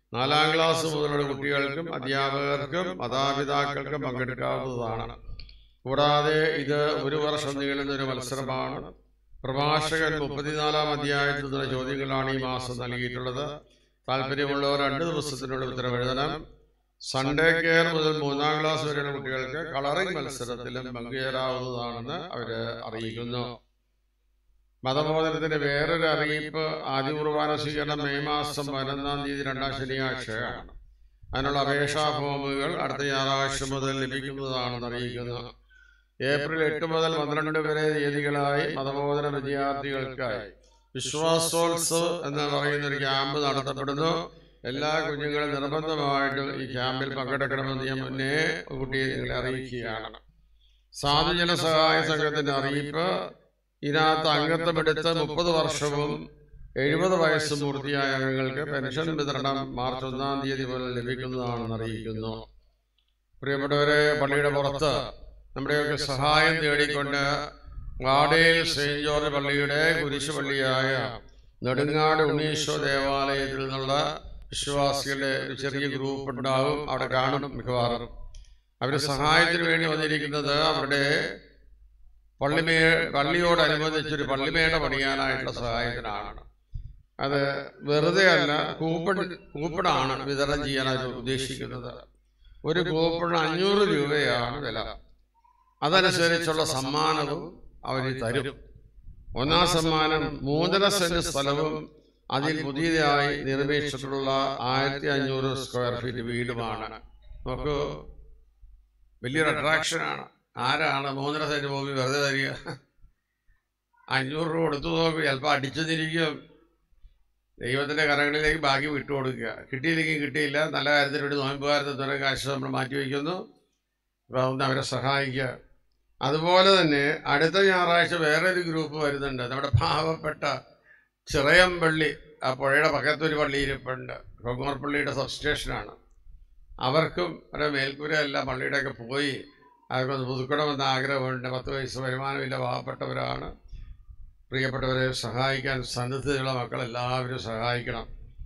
നാലാം ക്ലാസ് മുതലുള്ള കുട്ടികൾക്കും അധ്യാപകർക്കും മാതാപിതാക്കൾക്കും പങ്കെടുക്കാവുന്നതാണ് കൂടാതെ ഇത് ഒരു വർഷം നീളുന്ന ഒരു മത്സരമാണ് പ്രഭാഷകൻ മുപ്പത്തിനാലാം അധ്യായത്തിൽ നിന്നുള്ള ചോദ്യങ്ങളാണ് ഈ മാസം നൽകിയിട്ടുള്ളത് താല്പര്യമുള്ളവർ രണ്ട് ദിവസത്തിനുള്ളിൽ ഉത്തരം എഴുതണം സൺഡേ കെയർ മുതൽ മൂന്നാം ക്ലാസ് വരെയുള്ള കുട്ടികൾക്ക് കളറിംഗ് മത്സരത്തിലും പങ്കുചേരാവുന്നതാണെന്ന് അവർ അറിയിക്കുന്നു മതബോധനത്തിന്റെ വേറൊരു അറിയിപ്പ് ആദ്യ കുർബാന സ്വീകരണം മെയ് മാസം പതിനൊന്നാം തീയതി രണ്ടാം ശനിയാഴ്ചയാണ് അതിനുള്ള അപേക്ഷാ ഫോമുകൾ അടുത്ത ഞായറാഴ്ച മുതൽ ലഭിക്കുന്നതാണെന്ന് അറിയിക്കുന്നു ഏപ്രിൽ എട്ട് മുതൽ പന്ത്രണ്ട് വരെ തീയതികളായി മതബോധന വിദ്യാർത്ഥികൾക്കായി വിശ്വാസോത്സവ് എന്ന് പറയുന്ന ഒരു ക്യാമ്പ് നടത്തപ്പെടുന്നു എല്ലാ കുഞ്ഞുങ്ങളും നിർബന്ധമായിട്ടും ഈ ക്യാമ്പിൽ പങ്കെടുക്കണമെന്ന് ഞാൻ മുന്നേ കുട്ടിയെ നിങ്ങളെ അറിയിക്കുകയാണ് സാധുജന സഹായ സംഘത്തിന്റെ അറിയിപ്പ് ഇതിനകത്ത് അംഗത്വമെടുത്ത് മുപ്പത് വർഷവും എഴുപത് വയസ്സും പൂർത്തിയായ അംഗങ്ങൾക്ക് പെൻഷൻ വിതരണം മാർച്ച് ഒന്നാം തീയതി മുതൽ ലഭിക്കുന്നതാണെന്ന് അറിയിക്കുന്നു പ്രിയപ്പെട്ടവരെ പള്ളിയുടെ പുറത്ത് നമ്മുടെയൊക്കെ സഹായം തേടിക്കൊണ്ട് വാടയിൽ സെയിന്റ് ജോർജ് പള്ളിയുടെ കുരിശു പള്ളിയായ നെടുങ്ങാട് ഉണ്ണീശ്വര ദേവാലയത്തിൽ നിന്നുള്ള വിശ്വാസികളുടെ ഒരു ചെറിയ ഗ്രൂപ്പ് ഉണ്ടാവും അവിടെ കാണും മിക്കവാറും അവർ സഹായത്തിന് വേണ്ടി വന്നിരിക്കുന്നത് അവരുടെ പള്ളിമേ പള്ളിയോടനുബന്ധിച്ചൊരു പള്ളിമേട പണിയാനായിട്ടുള്ള സഹായത്തിനാണ് അത് വെറുതെ അല്ല കൂപ്പൺ കൂപ്പണാണ് വിതരണം ചെയ്യാൻ അവർ ഉദ്ദേശിക്കുന്നത് ഒരു കൂപ്പണിന് അഞ്ഞൂറ് രൂപയാണ് വില അതനുസരിച്ചുള്ള സമ്മാനവും അവർ തരും ഒന്നാം സമ്മാനം മൂന്നര സെന്റ് സ്ഥലവും അതിൽ പുതിയതായി നിർമ്മിച്ചിട്ടുള്ള ആയിരത്തി അഞ്ഞൂറ് സ്ക്വയർ ഫീറ്റ് വീടുമാണ് നമുക്ക് വലിയൊരു അട്രാക്ഷനാണ് ആരാണ് മൂന്നര സെന്റ് ഭൂമി വെറുതെ തരിക അഞ്ഞൂറ് രൂപ കൊടുത്തു നോക്കും ചിലപ്പോൾ അടിച്ചു തിരിക്കും ദൈവത്തിൻ്റെ കരങ്ങളിലേക്ക് ബാക്കി വിട്ടുകൊടുക്കുക കിട്ടിയില്ലെങ്കിൽ കിട്ടിയില്ല നല്ല കാര്യത്തിന് വേണ്ടി നോയമ്പുകാരത്തെ തുറ കാശ് നമ്മൾ മാറ്റിവെക്കുന്നു അപ്പോൾ അതൊന്ന് അവരെ സഹായിക്കുക അതുപോലെ തന്നെ അടുത്ത ഞായറാഴ്ച വേറൊരു ഗ്രൂപ്പ് വരുന്നുണ്ട് നമ്മുടെ പാവപ്പെട്ട ചിറയമ്പള്ളി ആ പുഴയുടെ പക്കത്തൊരു പള്ളി ഇരിപ്പുണ്ട് കൊങ്ങോർ പള്ളിയുടെ സബ്സ്റ്റേഷനാണ് അവർക്കും അവരുടെ മേൽക്കൂര എല്ലാം പള്ളിയുടെയൊക്കെ പോയി അതൊക്കെ ഒന്ന് പുതുക്കണമെന്ന് ആഗ്രഹമുണ്ട് പത്ത് വയസ്സ് വരുമാനമില്ല പാവപ്പെട്ടവരാണ് പ്രിയപ്പെട്ടവരെ സഹായിക്കാൻ സന്നദ്ധതയുള്ള മക്കൾ എല്ലാവരും സഹായിക്കണം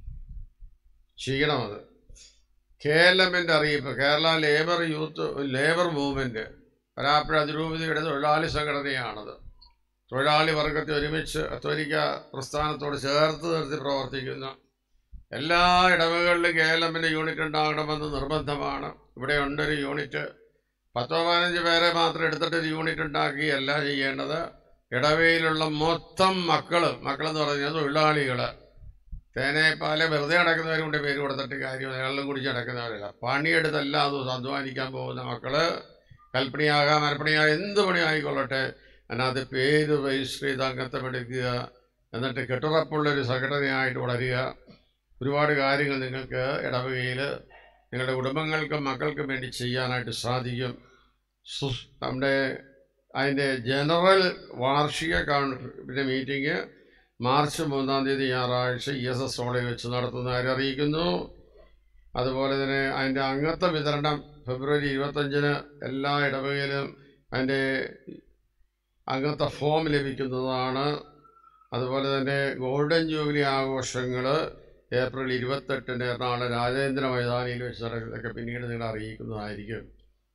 ചെയ്യണം അത് കെ എൽ എമ്മിൻ്റെ അറിയിപ്പ് Kerala Labour Youth Labour Movement Varapuzha അതിരൂപതയുടെ തൊഴിലാളി സംഘടനയാണത് തൊഴിലാളി വർഗത്തെ ഒരുമിച്ച് കത്തോലിക്ക പ്രസ്ഥാനത്തോട് ചേർത്ത് നിർത്തി പ്രവർത്തിക്കുന്ന എല്ലാ ഇടവകളിലും കെ എൽ എമ്മിൻ്റെ യൂണിറ്റ് ഉണ്ടാകണമെന്ന് നിർബന്ധമാണ് ഇവിടെ ഉണ്ടൊരു യൂണിറ്റ് പത്തോ പതിനഞ്ച് പേരെ മാത്രം എടുത്തിട്ടൊരു യൂണിറ്റ് ഉണ്ടാക്കിയല്ല ചെയ്യേണ്ടത് ഇടവയിലുള്ള മൊത്തം മക്കൾ മക്കളെന്ന് പറഞ്ഞാൽ തൊഴിലാളികൾ തേനേപ്പാലെ വെറുതെ നടക്കുന്നവരുണ്ട് പേര് കൊടുത്തിട്ട് കാര്യം വെള്ളം കുടിച്ച് നടക്കുന്നവരല്ല പണിയെടുത്ത് എല്ലാ ദിവസവും അധ്വാനിക്കാൻ പോകുന്ന മക്കള് കൽപ്പണിയാകാം മരപ്പണിയാകാം എന്ത് പണി ആയിക്കൊള്ളട്ടെ അതിനകത്ത് പേര് രജിസ്റ്റർ ചെയ്ത് അംഗത്വം എടുക്കുക എന്നിട്ട് കെട്ടുറപ്പുള്ളൊരു സംഘടനയായിട്ട് വളരുക ഒരുപാട് കാര്യങ്ങൾ നിങ്ങൾക്ക് ഇടവകയിൽ നിങ്ങളുടെ കുടുംബങ്ങൾക്കും മക്കൾക്കും വേണ്ടി ചെയ്യാനായിട്ട് സാധിക്കും സു- നമ്മുടെ അതിൻ്റെ ജനറൽ വാർഷിക കൗൺസിലിൻ്റെ മീറ്റിംഗ് മാർച്ച് മൂന്നാം തീയതി ഞായറാഴ്ച ഇ എസ് എസ് ഹോളിൽ വെച്ച് നടത്തുന്നതായി അറിയിക്കുന്നു അതുപോലെ തന്നെ അതിൻ്റെ അംഗത്വ വിതരണം ഫെബ്രുവരി ഇരുപത്തഞ്ചിന് എല്ലാ ഇടവകയിലും അതിൻ്റെ അംഗത്വ ഫോം ലഭിക്കുന്നതാണ് അതുപോലെ തന്നെ ഗോൾഡൻ ജൂബിലി ആഘോഷങ്ങൾ ഏപ്രിൽ ഇരുപത്തെട്ടിന് എറണാകുളം രാജേന്ദ്ര മൈതാനിയിൽ വെച്ച് നടക്കുന്നതൊക്കെ പിന്നീട് നിങ്ങൾ അറിയിക്കുന്നതായിരിക്കും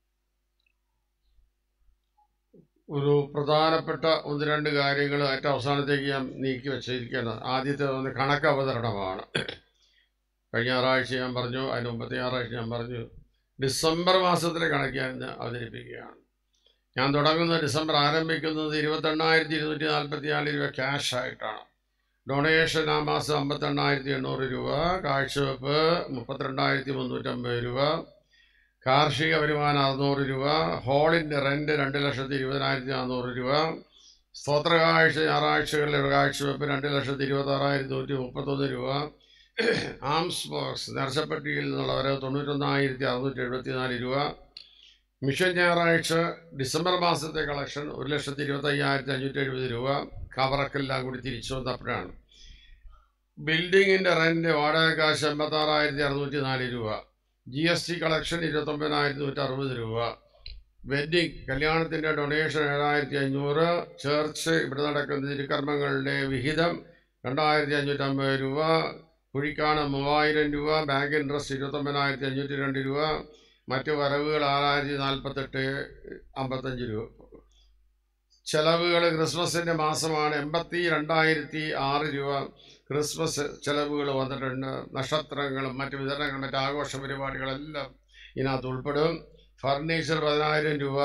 ഒരു പ്രധാനപ്പെട്ട ഒന്ന് രണ്ട് കാര്യങ്ങൾ ഏറ്റവും അവസാനത്തേക്ക് ഞാൻ നീക്കി വെച്ചിരിക്കുകയാണ് ആദ്യത്തെ ഒന്ന് കണക്ക് അവതരണമാണ് കഴിഞ്ഞ ഞായറാഴ്ച ഞാൻ പറഞ്ഞു അതിന് മുമ്പത്തെ ഞായറാഴ്ച ഞാൻ പറഞ്ഞു ഡിസംബർ മാസത്തിലെ കണക്ക് ഞാൻ ഇന്ന് അവതരിപ്പിക്കുകയാണ് ഞാൻ തുടങ്ങുന്ന ഡിസംബർ ആരംഭിക്കുന്നത് ഇരുപത്തെണ്ണായിരത്തി ഇരുന്നൂറ്റി നാൽപ്പത്തി നാല് രൂപ ക്യാഷ് ആയിട്ടാണ് ഡൊണേഷൻ ആ മാസം അമ്പത്തെണ്ണായിരത്തി എണ്ണൂറ് രൂപ കാഴ്ചവെപ്പ് മുപ്പത്തിരണ്ടായിരത്തി മുന്നൂറ്റമ്പത് രൂപ കാർഷിക വരുമാനം അറുന്നൂറ് രൂപ ഹാളിൻ്റെ റെൻറ്റ് രണ്ട് ലക്ഷത്തി ഇരുപതിനായിരത്തി നാനൂറ് രൂപ സ്തോത്ര കാഴ്ച ഞായറാഴ്ചകളിലെ കാഴ്ചവെപ്പ് രണ്ട് ലക്ഷത്തി ഇരുപത്താറായിരത്തി നൂറ്റി മുപ്പത്തൊന്ന് രൂപ ആംസ് ബോക്സ് നേർച്ചപ്പെട്ടിയിൽ നിന്നുള്ളവർ തൊണ്ണൂറ്റൊന്നായിരത്തി അറുന്നൂറ്റി എഴുപത്തി നാല് രൂപ മിഷൻ ഞായറാഴ്ച ഡിസംബർ മാസത്തെ കളക്ഷൻ ഒരു ലക്ഷത്തി ഇരുപത്തയ്യായിരത്തി അഞ്ഞൂറ്റി എഴുപത് രൂപ കവറക്കെല്ലാം കൂടി തിരിച്ചു വന്നപ്പോഴാണ് ബിൽഡിങ്ങിൻ്റെ റെൻറ്റ് വാടക കാശ് എൺപത്താറായിരത്തി അറുന്നൂറ്റി നാല് രൂപ ജി എസ് ടി കളക്ഷൻ ഇരുപത്തൊമ്പതിനായിരത്തി നൂറ്റി അറുപത് രൂപ വെഡ്ഡിങ് കല്യാണത്തിൻ്റെ ഡൊണേഷൻ ഏഴായിരത്തി അഞ്ഞൂറ് ചേർച്ച് ഇവിടെ നടക്കുന്ന തിരുക്കർമ്മങ്ങളുടെ വിഹിതം രണ്ടായിരത്തി അഞ്ഞൂറ്റമ്പത് രൂപ കുഴിക്കാണ് മൂവായിരം രൂപ ബാങ്ക് ഇൻട്രസ്റ്റ് ഇരുപത്തൊമ്പതിനായിരത്തി അഞ്ഞൂറ്റി രണ്ട് രൂപ മറ്റ് വരവുകൾ ആറായിരത്തി നാൽപ്പത്തെട്ട് അമ്പത്തഞ്ച് രൂപ ചെലവുകൾ ക്രിസ്മസിൻ്റെ മാസമാണ് എൺപത്തി രണ്ടായിരത്തി ആറ് രൂപ ക്രിസ്മസ് ചെലവുകൾ വന്നിട്ടുണ്ട് നക്ഷത്രങ്ങളും മറ്റ് വിതരണങ്ങളും മറ്റ് ആഘോഷ പരിപാടികളെല്ലാം ഇതിനകത്ത് ഉൾപ്പെടും ഫർണിച്ചർ പതിനായിരം രൂപ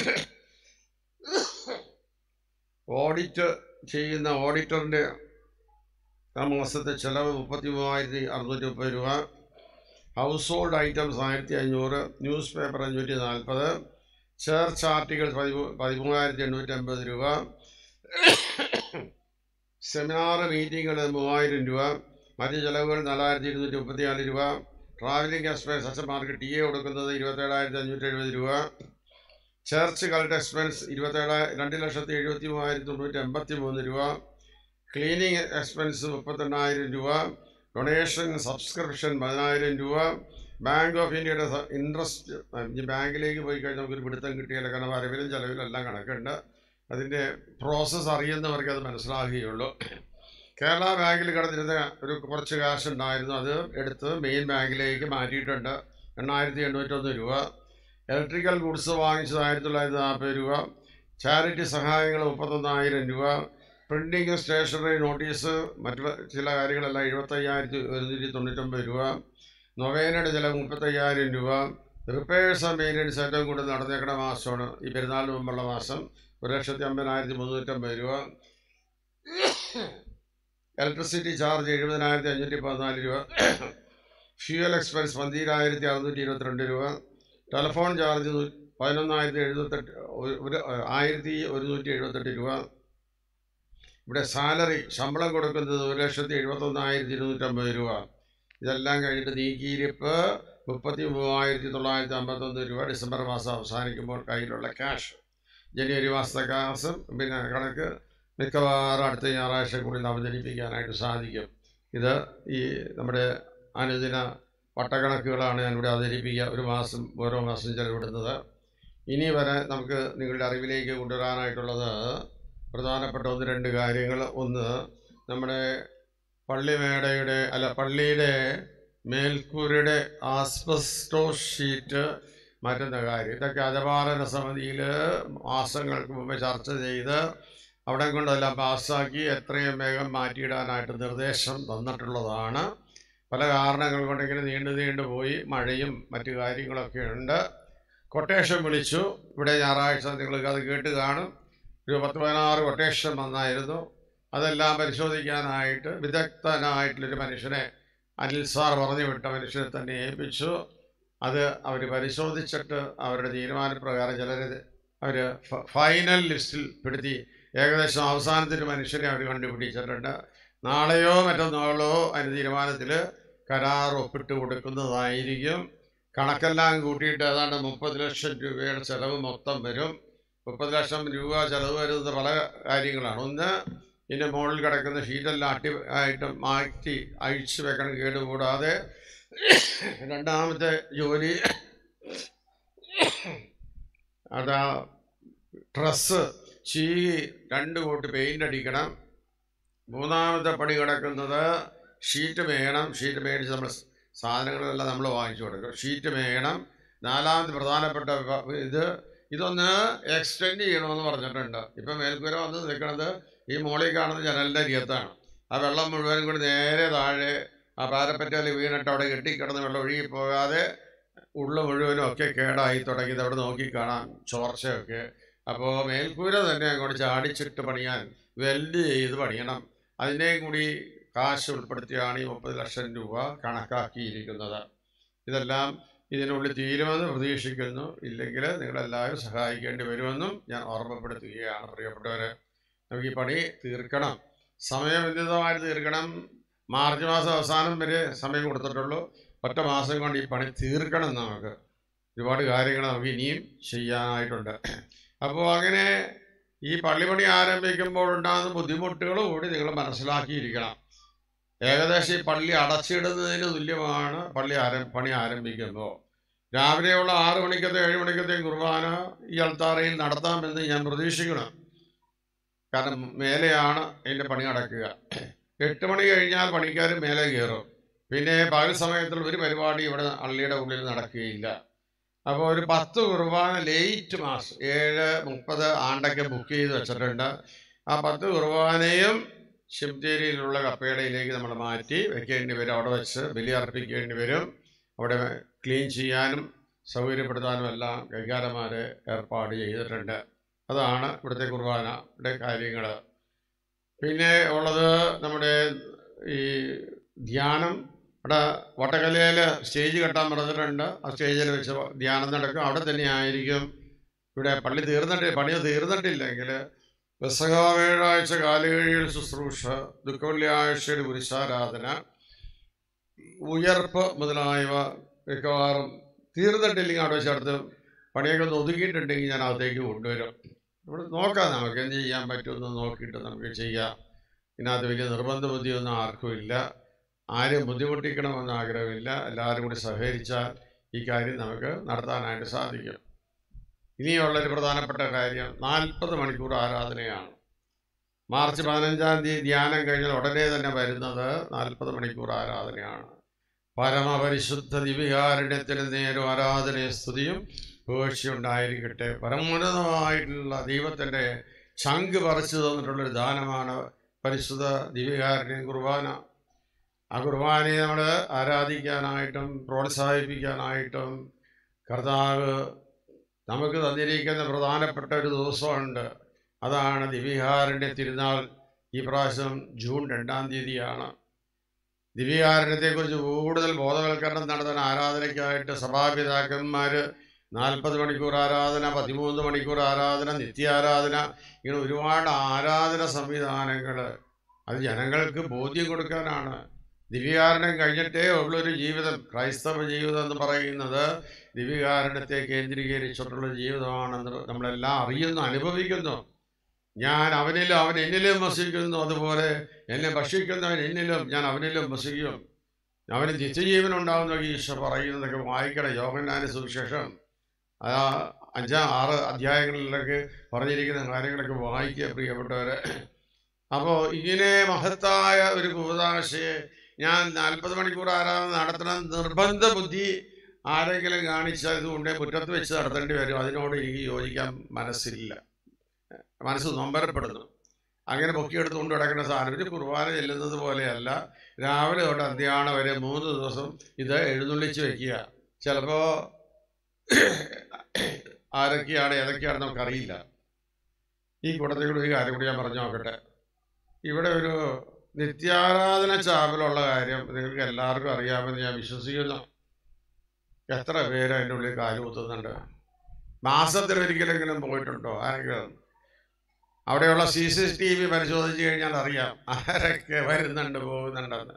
ഓഡിറ്റ് ചെയ്യുന്ന ഓഡിറ്ററിൻ്റെ ആ മാസത്തെ ചിലവ് മുപ്പത്തി മൂവായിരത്തി അറുന്നൂറ്റി മുപ്പത് രൂപ ഹൗസ് ഹോൾഡ് ഐറ്റംസ് ആയിരത്തി അഞ്ഞൂറ് ന്യൂസ് പേപ്പർ അഞ്ഞൂറ്റി നാൽപ്പത് ചേർച്ച് ആർട്ടിക്കിൾസ് പതിമൂ പതിമൂവായിരത്തി എണ്ണൂറ്റി അമ്പത് രൂപ സെമിനാർ മീറ്റിങ്ങുകൾ മൂവായിരം രൂപ മറ്റ് ചിലവുകൾ നാലായിരത്തി ഇരുന്നൂറ്റി മുപ്പത്തിനാല് രൂപ ട്രാവലിംഗ് എക്സ്പെൻസ് അച്ഛന്മാർക്ക് ടി എ കൊടുക്കുന്നത് ഇരുപത്തേഴായിരത്തി അഞ്ഞൂറ്റി എഴുപത് രൂപ ചർച്ചുകളുടെ എക്സ്പെൻസ് ഇരുപത്തേഴ് രണ്ട് ലക്ഷത്തി എഴുപത്തി മൂവായിരത്തി തൊണ്ണൂറ്റി എൺപത്തി മൂന്ന് രൂപ ക്ലീനിങ് എക്സ്പെൻസ് മുപ്പത്തെണ്ണായിരം രൂപ ഡൊണേഷൻ സബ്സ്ക്രിപ്ഷൻ പതിനായിരം രൂപ ബാങ്ക് ഓഫ് ഇന്ത്യയുടെ ഇൻട്രസ്റ്റ് ഈ ബാങ്കിലേക്ക് പോയി കഴിഞ്ഞാൽ നമുക്കൊരു പിടുത്തം കിട്ടിയാൽ കാരണം വരവിലും ചിലവിലും എല്ലാം കണക്കുണ്ട് അതിൻ്റെ പ്രോസസ്സ് അറിയുന്നവർക്ക് അത് മനസ്സിലാകുകയുള്ളൂ കേരള ബാങ്കിൽ കിടന്നിരുന്ന ഒരു കുറച്ച് കാശ് ഉണ്ടായിരുന്നു അത് എടുത്ത് മെയിൻ ബാങ്കിലേക്ക് മാറ്റിയിട്ടുണ്ട് എണ്ണായിരത്തി എണ്ണൂറ്റൊന്ന് രൂപ ഇലക്ട്രിക്കൽ ഗുഡ്സ് വാങ്ങിച്ചത് ആയിരത്തി തൊള്ളായിരത്തി നാൽപ്പത് രൂപ ചാരിറ്റി സഹായങ്ങൾ മുപ്പത്തൊന്നായിരം രൂപ പ്രിൻറ്റിങ് സ്റ്റേഷനറി നോട്ടീസ് മറ്റ് ചില കാര്യങ്ങളെല്ലാം എഴുപത്തയ്യായിരത്തി ഒരുന്നൂറ്റി തൊണ്ണൂറ്റൊമ്പത് രൂപ നൊവേനയുടെ ചിലവ് മുപ്പത്തയ്യായിരം രൂപ റിപ്പയേഴ്സ് ആൻഡ് മെയിൻ്റനൻസ് ഏറ്റവും കൂടുതൽ നടന്നേക്കുന്ന മാസമാണ് ഈ പെരുന്നാളിന് മുമ്പുള്ള മാസം ഒരു ലക്ഷത്തി അമ്പതിനായിരത്തി മുന്നൂറ്റമ്പത് രൂപ ഇലക്ട്രിസിറ്റി ചാർജ് എഴുപതിനായിരത്തി അഞ്ഞൂറ്റി പതിനാല് രൂപ ഫ്യൂവൽ എക്സ്പെൻസ് പന്തിരായിരത്തി അറുന്നൂറ്റി ഇരുപത്തിരണ്ട് രൂപ ടെലിഫോൺ ചാർജ് പതിനൊന്നായിരത്തി എഴുപത്തെട്ട് ഒരു ആയിരത്തി ഒരുന്നൂറ്റി എഴുപത്തെട്ട് രൂപ ഇവിടെ സാലറി ശമ്പളം കൊടുക്കുന്നത് ഒരു ലക്ഷത്തി എഴുപത്തൊന്നായിരത്തി ഇരുന്നൂറ്റമ്പത് രൂപ ഇതെല്ലാം കഴിഞ്ഞിട്ട് നീക്കിയിരിപ്പ് മുപ്പത്തി മൂവായിരത്തി തൊള്ളായിരത്തി അമ്പത്തൊന്ന് രൂപ ഡിസംബർ മാസം അവസാനിക്കുമ്പോൾ കയ്യിലുള്ള ക്യാഷ് ജനുവരി മാസത്തെ കാശും പിന്നെ കണക്ക് മിക്കവാറും അടുത്ത ഞായറാഴ്ചക്കുള്ളിൽ അവതരിപ്പിക്കാനായിട്ട് സാധിക്കും ഇത് ഈ നമ്മുടെ അനുദിന വട്ടക്കണക്കുകളാണ് ഞാനിവിടെ അവതരിപ്പിക്കുക ഒരു മാസം ഓരോ മാസം ചെലവിടുന്നത് ഇനി വരെ നമുക്ക് നിങ്ങളുടെ അറിവിലേക്ക് കൊണ്ടുവരാനായിട്ടുള്ളത് പ്രധാനപ്പെട്ട ഒന്ന് രണ്ട് കാര്യങ്ങൾ ഒന്ന് നമ്മുടെ പള്ളിമേടയുടെ അല്ല പള്ളിയുടെ മേൽക്കൂരയുടെ ആസ്ബസ്റ്റോസ് ഷീറ്റ് മാറ്റുന്ന കാര്യം ഇതൊക്കെ അജപാലന സമിതിയിൽ മാസങ്ങൾക്ക് മുമ്പ് ചർച്ച ചെയ്ത് അവിടെ കൊണ്ടെല്ലാം പാസ്സാക്കി എത്രയും വേഗം മാറ്റിയിടാനായിട്ട് നിർദ്ദേശം തന്നിട്ടുള്ളതാണ് പല കാരണങ്ങൾ കൊണ്ടിങ്ങനെ നീണ്ടു നീണ്ടു പോയി മഴയും മറ്റു കാര്യങ്ങളൊക്കെ ഉണ്ട് കൊട്ടേഷൻ വിളിച്ചു ഇവിടെ ഞായറാഴ്ച നിങ്ങൾക്ക് അത് കേട്ട് കാണും ഒരു പത്ത് പതിനാറ് കൊട്ടേഷൻ വന്നായിരുന്നു അതെല്ലാം പരിശോധിക്കാനായിട്ട് വിദഗ്ധനായിട്ടുള്ളൊരു മനുഷ്യനെ അനിൽ സാർ പറഞ്ഞു വിട്ട മനുഷ്യനെ തന്നെ ഏൽപ്പിച്ചു അത് അവർ പരിശോധിച്ചിട്ട് അവരുടെ തീരുമാനപ്രകാരം ചിലർ അവർ ഫൈനൽ ലിസ്റ്റിൽ പെടുത്തി ഏകദേശം അവസാനത്തിൽ മനുഷ്യനെ അവർ കണ്ടുപിടിച്ചിട്ടുണ്ട് നാളെയോ മറ്റന്നാളോ അതിന് തീരുമാനത്തിൽ കരാർ ഒപ്പിട്ട് കൊടുക്കുന്നതായിരിക്കും കണക്കെല്ലാം കൂട്ടിയിട്ട് ഏതാണ്ട് മുപ്പത് ലക്ഷം രൂപയുടെ ചിലവ് മൊത്തം വരും മുപ്പത് ലക്ഷം രൂപ ചിലവ് വരുന്നത് പല കാര്യങ്ങളാണ് ഒന്ന് ഇതിൻ്റെ മുകളിൽ കിടക്കുന്ന ഷീറ്റെല്ലാം അട്ടി ആയിട്ട് മാറ്റി അഴിച്ചു വെക്കണം കേടുകൂടാതെ രണ്ടാമത്തെ ജോലി അതാ ഡ്രസ്സ് ചീകി രണ്ട് കോട്ട് പെയിൻ്റ് അടിക്കണം മൂന്നാമത്തെ പണി കിടക്കുന്നത് ഷീറ്റ് മേയണം ഷീറ്റ് മേടിച്ച് നമ്മൾ സാധനങ്ങളെല്ലാം നമ്മൾ വാങ്ങിച്ചു കൊടുക്കും ഷീറ്റ് മേയണം നാലാമത് പ്രധാനപ്പെട്ട വ- ഇത് ഇതൊന്ന് എക്സ്റ്റെൻഡ് ചെയ്യണമെന്ന് പറഞ്ഞിട്ടുണ്ട് ഇപ്പം മേൽക്കൂര വന്ന് നിൽക്കുന്നത് ഈ മോളിൽ കാണുന്ന ജനലിൻ്റെ അരിയത്താണ് ആ വെള്ളം മുഴുവനും കൂടി നേരെ താഴെ ആ പാരപ്പറ്റാൽ വീണിട്ട് അവിടെ കെട്ടിക്കിടന്ന് വെള്ളം ഒഴുകി പോകാതെ ഉള്ളു മുഴുവനും ഒക്കെ കേടായി തുടങ്ങിയത് അവിടെ നോക്കി കാണാം ചോർച്ചയൊക്കെ അപ്പോൾ മേൽക്കൂര തന്നെ അങ്ങോട്ട് ചാടിച്ചിട്ട് പണിയാൻ വെൽഡ് ചെയ്ത് പണിയണം അതിനെയും കൂടി കാശ് ഉൾപ്പെടുത്തിയാണ് ഈ മുപ്പത് ലക്ഷം രൂപ കണക്കാക്കിയിരിക്കുന്നത് ഇതെല്ലാം ഇതിനുള്ളിൽ തീരുമെന്ന് പ്രതീക്ഷിക്കുന്നു ഇല്ലെങ്കിൽ നിങ്ങളെല്ലാവരും സഹായിക്കേണ്ടി വരുമെന്നും ഞാൻ ഓർമ്മപ്പെടുത്തുകയാണ് പ്രിയപ്പെട്ടവരെ നമുക്ക് ഈ പണി തീർക്കണം സമയബന്ധിതമായിട്ട് തീർക്കണം മാർച്ച് മാസം അവസാനം വരെ സമയം കൊടുത്തിട്ടുള്ളൂ ഒറ്റ മാസം കൊണ്ട് ഈ പണി തീർക്കണം നമുക്ക് ഒരുപാട് കാര്യങ്ങൾ നമുക്ക് ഇനിയും ചെയ്യാനായിട്ടുണ്ട് അപ്പോൾ അങ്ങനെ ഈ പള്ളിപ്പണി ആരംഭിക്കുമ്പോൾ ഉണ്ടാകുന്ന ബുദ്ധിമുട്ടുകൾ കൂടി നിങ്ങൾ മനസ്സിലാക്കിയിരിക്കണം ഏകദേശം ഈ പള്ളി അടച്ചിടുന്നതിന് തുല്യമാണ് പള്ളി ആരം പണി ആരംഭിക്കുമ്പോൾ രാവിലെയുള്ള ആറ് മണിക്കത്തെ ഏഴ് മണിക്കത്തെ കുർബാന ഈ അൾത്താറയിൽ നടത്താമെന്ന് ഞാൻ പ്രതീക്ഷിക്കണം കാരണം മേലെയാണ് അതിൻ്റെ പണി നടക്കുക എട്ട് മണി കഴിഞ്ഞാൽ പണിക്കാർ മേലെ കയറും പിന്നെ പകൽ സമയത്തുള്ള ഒരു പരിപാടി ഇവിടെ പള്ളിയുടെ ഉള്ളിൽ നടക്കുകയില്ല അപ്പോൾ ഒരു പത്ത് കുർബാന ലേറ്റ് മാസ് ഏഴ് മുപ്പത് ആണ്ടൊക്കെ ബുക്ക് ചെയ്ത് വെച്ചിട്ടുണ്ട് ആ പത്ത് കുർബാനയും ശിവചേരിയിലുള്ള കപ്പേടയിലേക്ക് നമ്മൾ മാറ്റി വെക്കേണ്ടി വരും അവിടെ വെച്ച് ബലി അർപ്പിക്കേണ്ടി വരും അവിടെ ക്ലീൻ ചെയ്യാനും സൗകര്യപ്പെടുത്താനും എല്ലാം കൈകാരന്മാർ ഏർപ്പാട് ചെയ്തിട്ടുണ്ട് അതാണ് ഇവിടുത്തെ കുർബാനയുടെ കാര്യങ്ങൾ പിന്നെ ഉള്ളത് നമ്മുടെ ഈ ധ്യാനം ഇവിടെ വട്ടക്കലയിൽ സ്റ്റേജ് കെട്ടാൻ പറഞ്ഞിട്ടുണ്ട് ആ സ്റ്റേജിൽ വെച്ച് ധ്യാനം നടക്കും അവിടെ തന്നെ ആയിരിക്കും ഇവിടെ പള്ളി തീർന്നിട്ട് പണി തീർന്നിട്ടില്ലെങ്കിൽ വെസകാവേഴാഴ്ച കാലുകഴികൾ ശുശ്രൂഷ ദുഃഖവെള്ളിയാഴ്ചയുടെ കുരിശാരാധന ഉയർപ്പ് മുതലായവ മിക്കവാറും തീർന്നിട്ടില്ലെങ്കിൽ അവിടെ വെച്ചടുത്ത് പണിയൊക്കെ ഒന്ന് ഒതുക്കിയിട്ടുണ്ടെങ്കിൽ ഞാൻ അകത്തേക്ക് കൊണ്ടുവരും ഇവിടെ നോക്കാം നമുക്ക് എന്ത് ചെയ്യാൻ പറ്റുമെന്ന് നോക്കിയിട്ട് നമുക്ക് ചെയ്യാം ഇതിനകത്ത് വലിയ നിർബന്ധ ബുദ്ധിയൊന്നും ആർക്കും ഇല്ല ആരും ബുദ്ധിമുട്ടിക്കണമെന്ന് ആഗ്രഹമില്ല എല്ലാവരും കൂടി സഹകരിച്ചാൽ ഈ കാര്യം നമുക്ക് നടത്താനായിട്ട് സാധിക്കും ഇനിയുള്ളൊരു പ്രധാനപ്പെട്ട കാര്യം നാൽപ്പത് മണിക്കൂർ ആരാധനയാണ് മാർച്ച് പതിനഞ്ചാം തീയതി ധ്യാനം കഴിഞ്ഞാൽ ഉടനെ തന്നെ വരുന്നത് നാൽപ്പത് മണിക്കൂർ ആരാധനയാണ് പരമപരിശുദ്ധ ദിവികാരുണ്യത്തിന് നേരം ആരാധനയും സ്തുതിയും ഉണ്ടായിരിക്കട്ടെ പരമോന്നതമായിട്ടുള്ള ദൈവത്തിൻ്റെ ചങ്ക് പറിച്ചു തന്നിട്ടുള്ളൊരു ദാനമാണ് പരിശുദ്ധ ദിവികാരുണ്യം കുർബാന ആ കുർബാനയെ നമ്മൾ ആരാധിക്കാനായിട്ടും പ്രോത്സാഹിപ്പിക്കാനായിട്ടും കർത്താവ് നമുക്ക് തന്നിരിക്കുന്ന പ്രധാനപ്പെട്ട ഒരു ദിവസമുണ്ട് അതാണ് ദിവിഹാരൻ്റെ തിരുനാൾ ഈ പ്രാവശ്യം ജൂൺ രണ്ടാം തീയതിയാണ് ദിവ്യാരണത്തെക്കുറിച്ച് കൂടുതൽ ബോധവൽക്കരണം നടത്താൻ ആരാധനയ്ക്കായിട്ട് സഭാപിതാക്കന്മാർ നാൽപ്പത് മണിക്കൂർ ആരാധന പതിമൂന്ന് മണിക്കൂർ ആരാധന നിത്യാരാധന ഇങ്ങനെ ഒരുപാട് ആരാധന സംവിധാനങ്ങൾ അത് ജനങ്ങൾക്ക് ബോധ്യം കൊടുക്കാനാണ് ദിവ്യകാരണം കഴിഞ്ഞിട്ടേ ഉള്ളൊരു ജീവിതം ക്രൈസ്തവ ജീവിതം എന്ന് പറയുന്നത് ദിവ്യകാരണത്തെ കേന്ദ്രീകരിച്ചിട്ടുള്ള ജീവിതമാണെന്ന് നമ്മളെല്ലാം അറിയുന്നു അനുഭവിക്കുന്നു ഞാൻ അവനിലും അവൻ എന്നിലും വസിക്കുന്നു അതുപോലെ എന്നെ ഭക്ഷിക്കുന്നവൻ എന്നിലും ഞാൻ അവനിലും വസിക്കും അവന് നിത്യജീവൻ ഉണ്ടാകുന്ന ഈശോ പറയുന്നതൊക്കെ വായിക്കണം യോഹന്നാന സുവിശേഷം ആ അഞ്ചാം ആറ് അധ്യായങ്ങളിലൊക്കെ പറഞ്ഞിരിക്കുന്ന കാര്യങ്ങളൊക്കെ വായിക്കുക പ്രിയപ്പെട്ടവരെ അപ്പോൾ ഇങ്ങനെ മഹത്തായ ഒരു കൂതാശയെ ഞാൻ നാൽപ്പത് മണിക്കൂർ ആരാധന നടത്തണം നിർബന്ധ ബുദ്ധി ആരെങ്കിലും കാണിച്ചാൽ ഇതുകൊണ്ട് മുറ്റത്ത് വെച്ച് നടത്തേണ്ടി വരും അതിനോട് എനിക്ക് യോജിക്കാൻ മനസ്സില്ല മനസ്സ് നൊമ്പരപ്പെടുന്നു അങ്ങനെ പൊക്കിയെടുത്തുകൊണ്ട് കിടക്കുന്ന സാധനം ഒരു കുർബാന ചെല്ലുന്നത് പോലെയല്ല രാവിലെ തൊട്ട് അന്ത്യാണ വരെ മൂന്ന് ദിവസം ഇത് എഴുന്നള്ളിച്ച് വെക്കുക ചിലപ്പോൾ ആരൊക്കെയാണ് ഏതൊക്കെയാണെന്ന് നമുക്കറിയില്ല ഈ കൂട്ടത്തിൽ കൂടി ഒരു കാര്യം കൂടി ഞാൻ പറഞ്ഞു നോക്കട്ടെ ഇവിടെ ഒരു നിത്യാരാധന ചാപലുള്ള കാര്യം നിങ്ങൾക്ക് എല്ലാവർക്കും അറിയാമെന്ന് ഞാൻ വിശ്വസിക്കുന്നു എത്ര പേര് അതിൻ്റെ ഉള്ളിൽ കാലുകുത്തുന്നുണ്ട് മാസത്തിൽ ഒരിക്കലെങ്കിലും പോയിട്ടുണ്ടോ ആരെങ്കിലും അവിടെയുള്ള സി സി ടി വി പരിശോധിച്ച് കഴിഞ്ഞാൽ അറിയാം ആരൊക്കെ വരുന്നുണ്ട് പോകുന്നുണ്ടെന്ന്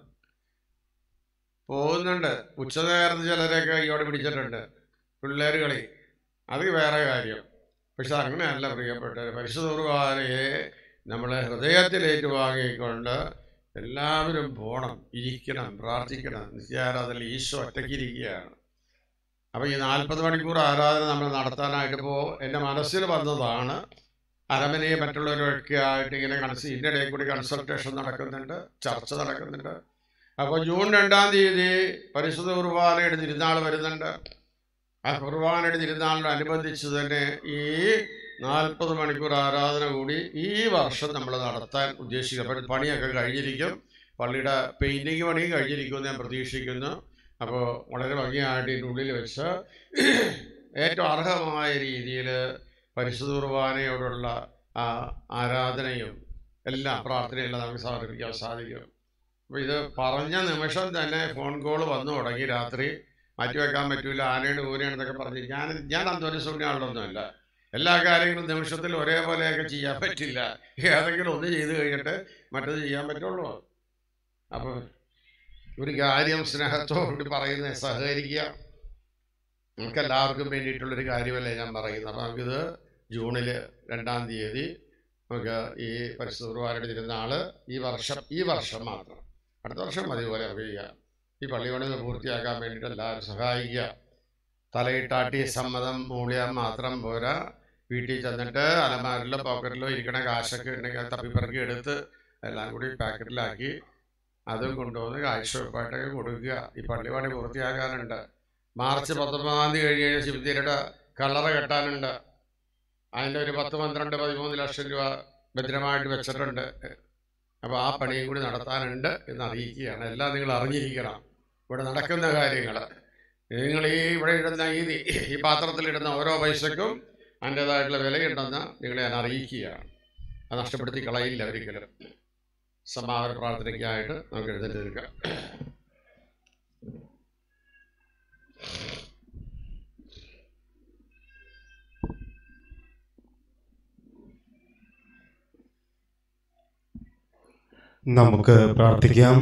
പോകുന്നുണ്ട് ഉച്ചനേരത്ത് ചിലരൊക്കെ ഇവിടെ പിടിച്ചിട്ടുണ്ട് പിള്ളേർ കളി അത് വേറെ കാര്യം പക്ഷെ അങ്ങനെയല്ല പ്രിയപ്പെട്ടത് പരിശുദ്ധ കുർബാനയെ നമ്മൾ ഹൃദയത്തിൽ ഏറ്റുവാങ്ങിക്കൊണ്ട് എല്ലാവരും പോകണം ഇരിക്കണം പ്രാർത്ഥിക്കണം നിത്യാരാധന ഈശോ ഒറ്റയ്ക്കിരിക്കുകയാണ് അപ്പോൾ ഈ നാൽപ്പത് മണിക്കൂർ ആരാധന നമ്മൾ നടത്താനായിട്ട് ഇപ്പോൾ എൻ്റെ മനസ്സിൽ വന്നതാണ് അരമനയെ മറ്റുള്ളവരൊക്കെ ആയിട്ട് ഇങ്ങനെ കൺസ് ഇതിൻ്റെ ഇടയിൽ കൂടി കൺസൾട്ടേഷൻ നടക്കുന്നുണ്ട് ചർച്ച നടക്കുന്നുണ്ട് അപ്പോൾ ജൂൺ രണ്ടാം തീയതി പരിശുദ്ധ കുർബാനയുടെ തിരുനാൾ വരുന്നുണ്ട് ആ കുർബാനയുടെ തിരുനാളിനോടനുബന്ധിച്ച് തന്നെ ഈ നാൽപ്പത് മണിക്കൂർ ആരാധന കൂടി ഈ വർഷം നമ്മൾ നടത്താൻ ഉദ്ദേശിക്കുക അപ്പോൾ പണിയൊക്കെ കഴിഞ്ഞിരിക്കും പള്ളിയുടെ പെയിൻറ്റിങ് പണി കഴിഞ്ഞിരിക്കുമെന്ന് ഞാൻ പ്രതീക്ഷിക്കുന്നു അപ്പോൾ വളരെ ഭംഗിയായിട്ട് ഇതിൻ്റെ ഉള്ളിൽ വെച്ച് ഏറ്റവും അർഹമായ രീതിയിൽ പരിശുദ്ധ കുർബാനയോടുള്ള ആ ആരാധനയും എല്ലാം പ്രാർത്ഥനയെല്ലാം നമുക്ക് സമർപ്പിക്കാൻ സാധിക്കും അപ്പോൾ ഇത് പറഞ്ഞ നിമിഷം തന്നെ ഫോൺ കോൾ വന്നു തുടങ്ങി രാത്രി മാറ്റിവെക്കാൻ പറ്റൂല ആനയാണ് ഊനയാണെന്നൊക്കെ പറഞ്ഞ് ഞാൻ ഞാൻ അന്തോരസൂന്യാളൊന്നുമല്ല എല്ലാ കാര്യങ്ങളും നിമിഷത്തിൽ ഒരേപോലെയൊക്കെ ചെയ്യാൻ പറ്റില്ല ഏതെങ്കിലും ഒന്ന് ചെയ്ത് കഴിഞ്ഞിട്ട് മറ്റത് ചെയ്യാൻ പറ്റുള്ളൂ അപ്പോൾ ഒരു കാര്യം സ്നേഹത്തോടുകൂടി പറയുന്നത് സഹകരിക്കുക നമുക്ക് എല്ലാവർക്കും വേണ്ടിയിട്ടുള്ളൊരു കാര്യമല്ലേ ഞാൻ പറയുന്നത് അപ്പോൾ നമുക്കിത് ജൂണിൽ രണ്ടാം തീയതി നമുക്ക് ഈ പരിശുദ്ധ കുർബാനയുടെ തിരുനാൾ ഈ വർഷം ഈ വർഷം മാത്രം അടുത്ത വർഷം മതി പോലെ നമുക്ക് ചെയ്യാം ഈ പള്ളിപണി പൂർത്തിയാക്കാൻ വേണ്ടിയിട്ട് എല്ലാവരും സഹായിക്കുക തലയിട്ടാട്ടി സമ്മതം മൂളിയാൽ മാത്രം പോരാ വീട്ടിൽ ചെന്നിട്ട് അലമാരിലോ പോക്കറ്റിലോ ഇരിക്കണ കാശൊക്കെ ഉണ്ടെങ്കിൽ അത് തപ്പിപ്പറക്കി എടുത്ത് എല്ലാം കൂടി പാക്കറ്റിലാക്കി അതും കൊണ്ടുവന്ന് കാഴ്ചവെപ്പായിട്ടൊക്കെ കൊടുക്കുക ഈ പള്ളി പണി പൂർത്തിയാക്കാനുണ്ട് മാർച്ച് പത്തൊമ്പതാം തീയതി കഴിഞ്ഞ് കഴിഞ്ഞാൽ ശിവതിയുടെ കളറ കെട്ടാനുണ്ട് അതിൻ്റെ ഒരു പത്ത് പന്ത്രണ്ട് പതിമൂന്ന് ലക്ഷം രൂപ ഭദ്രമായിട്ട് വെച്ചിട്ടുണ്ട് അപ്പോൾ ആ പണിയും കൂടി നടത്താനുണ്ട് എന്ന് അറിയിക്കുകയാണ് എല്ലാം നിങ്ങൾ അറിഞ്ഞിരിക്കണം ഇവിടെ നടക്കുന്ന കാര്യങ്ങൾ നിങ്ങൾ ഈ ഇവിടെ ഇടുന്ന ഈ ഈ പാത്രത്തിലിടുന്ന ഓരോ പൈസക്കും അതിൻ്റേതായിട്ടുള്ള വിലയുണ്ടെന്ന് നിങ്ങളെ ഞാൻ അറിയിക്കുകയാണ് അത് നഷ്ടപ്പെടുത്തി കളയില്ല ഒരിക്കലും സമാധാന പ്രാർത്ഥനയ്ക്കായിട്ട് നമുക്ക് എഴുന്നേറ്റ് നിൽക്കാം നമുക്ക് പ്രാർത്ഥിക്കാം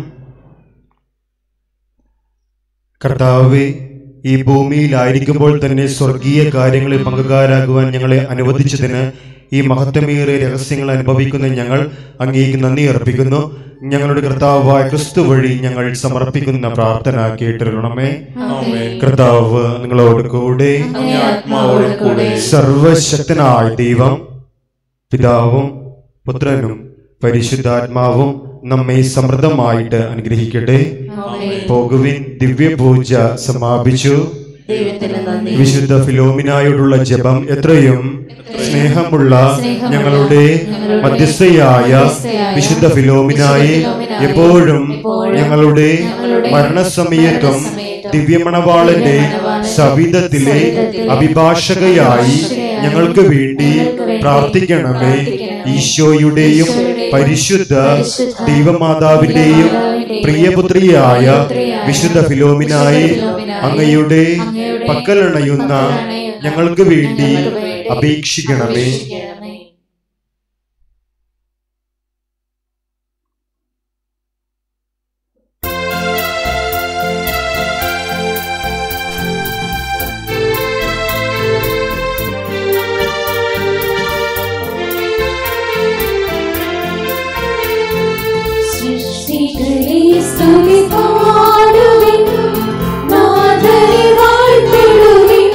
കർത്താവെ ഈ ഭൂമിയിലായിരിക്കുമ്പോൾ തന്നെ സ്വർഗീയ കാര്യങ്ങളിൽ പങ്കുകാരാകുവാൻ ഞങ്ങളെ അനുവദിച്ചതിന് ഈ മഹത്വമേറിയ രഹസ്യങ്ങൾ അനുഭവിക്കുന്ന ഞങ്ങൾ അങ്ങേക്ക് നന്ദി അർപ്പിക്കുന്നു ഞങ്ങളുടെ കർത്താവായ ക്രിസ്തു വഴി ഞങ്ങൾ സമർപ്പിക്കുന്ന പ്രാർത്ഥന കേട്ടിരണമേ ആമേൻ. കർത്താവ് നിങ്ങളോട് കൂടെ അങ്ങേ ആത്മാവോടും കൂടെ. സർവശക്തനായ ദൈവം പിതാവും പുത്രനും പരിശുദ്ധാത്മാവും നമ്മെ സമൃദ്ധമായിട്ട് അനുഗ്രഹിക്കട്ടെ ആമേൻ. പോകുവിൻ ദിവ്യപൂജ സമാപിച്ചു ദൈവത്തിന് നന്ദി വിശുദ്ധ ഫിലോമിനായോടുള്ള ജപം എത്രയും സ്നേഹമുള്ള ഞങ്ങളുടെ മധ്യസ്ഥയായ വിശുദ്ധ ഫിലോമിനായെ എപ്പോഴും ഞങ്ങളുടെ മരണസമയത്തും ദിവ്യമണവാളന്റെ സവിധത്തിലെ അഭിഭാഷകയായി ഞങ്ങൾക്ക് വേണ്ടി പ്രാർത്ഥിക്കണമേ ഈശോയുടെയും പരിശുദ്ധ ദൈവമാതാവിന്റെയും പ്രിയപുത്രിയായ വിശുദ്ധ ഫിലോമിനായി അങ്ങയുടെ പക്കലണയുന്ന ഞങ്ങൾക്ക് വേണ്ടി അപേക്ഷിക്കണമേ സൃഷ്ടികളെ സ്തുതി പാടുവിൻ നാഥനെ വാഴ്ത്തിടുവിൻ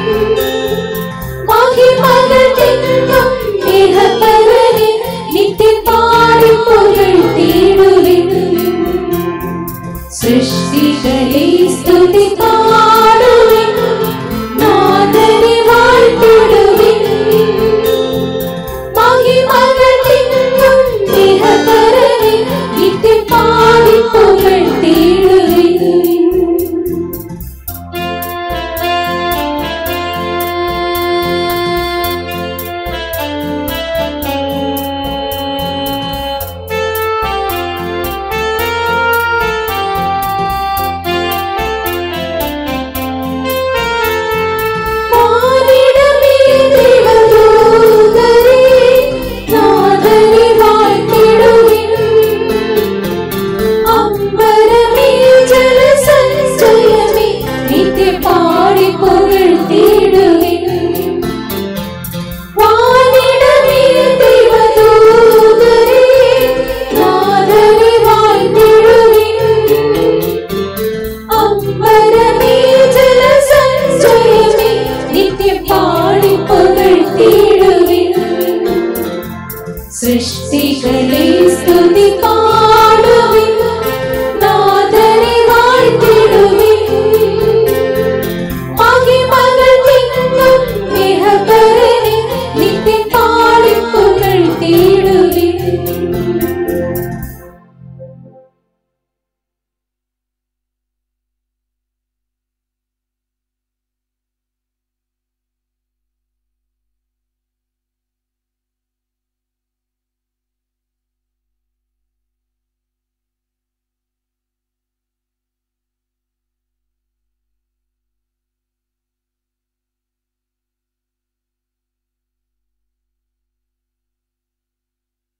മഹിമകൾ തിങ്ങും ഇഹപരനെ നിത്യം പാടി പുകഴ്ത്തിടുവിൻ സൃഷ്ടികളെ സ്തുതി പാടുവിൻ നാഥനെ വാഴ്ത്തിടുവിൻ മഹിമകൾ തിങ്ങും ഇഹപരനെ നിത്യം പാടി പുകഴ്ത്തിടുവിൻ പാരിടമേ ദൈവദൂതരേ, നാഥനെ വാഴ്ത്തിടുവിൻ. അമ്പരമേ ജലസഞ്ചയമേ, നിത്യം പാടി പുകഴ്ത്തിടുവിൻ. വാനിടമേ ദൈവദൂതരേ, നാഥനെ വാഴ്ത്തിടുവിൻ. അമ്പരമേ ജലസഞ്ചയമേ, നിത്യം പാടി പുകഴ്ത്തിടുവിൻ. സൃഷ്ടികളെ സ്തുതി പാ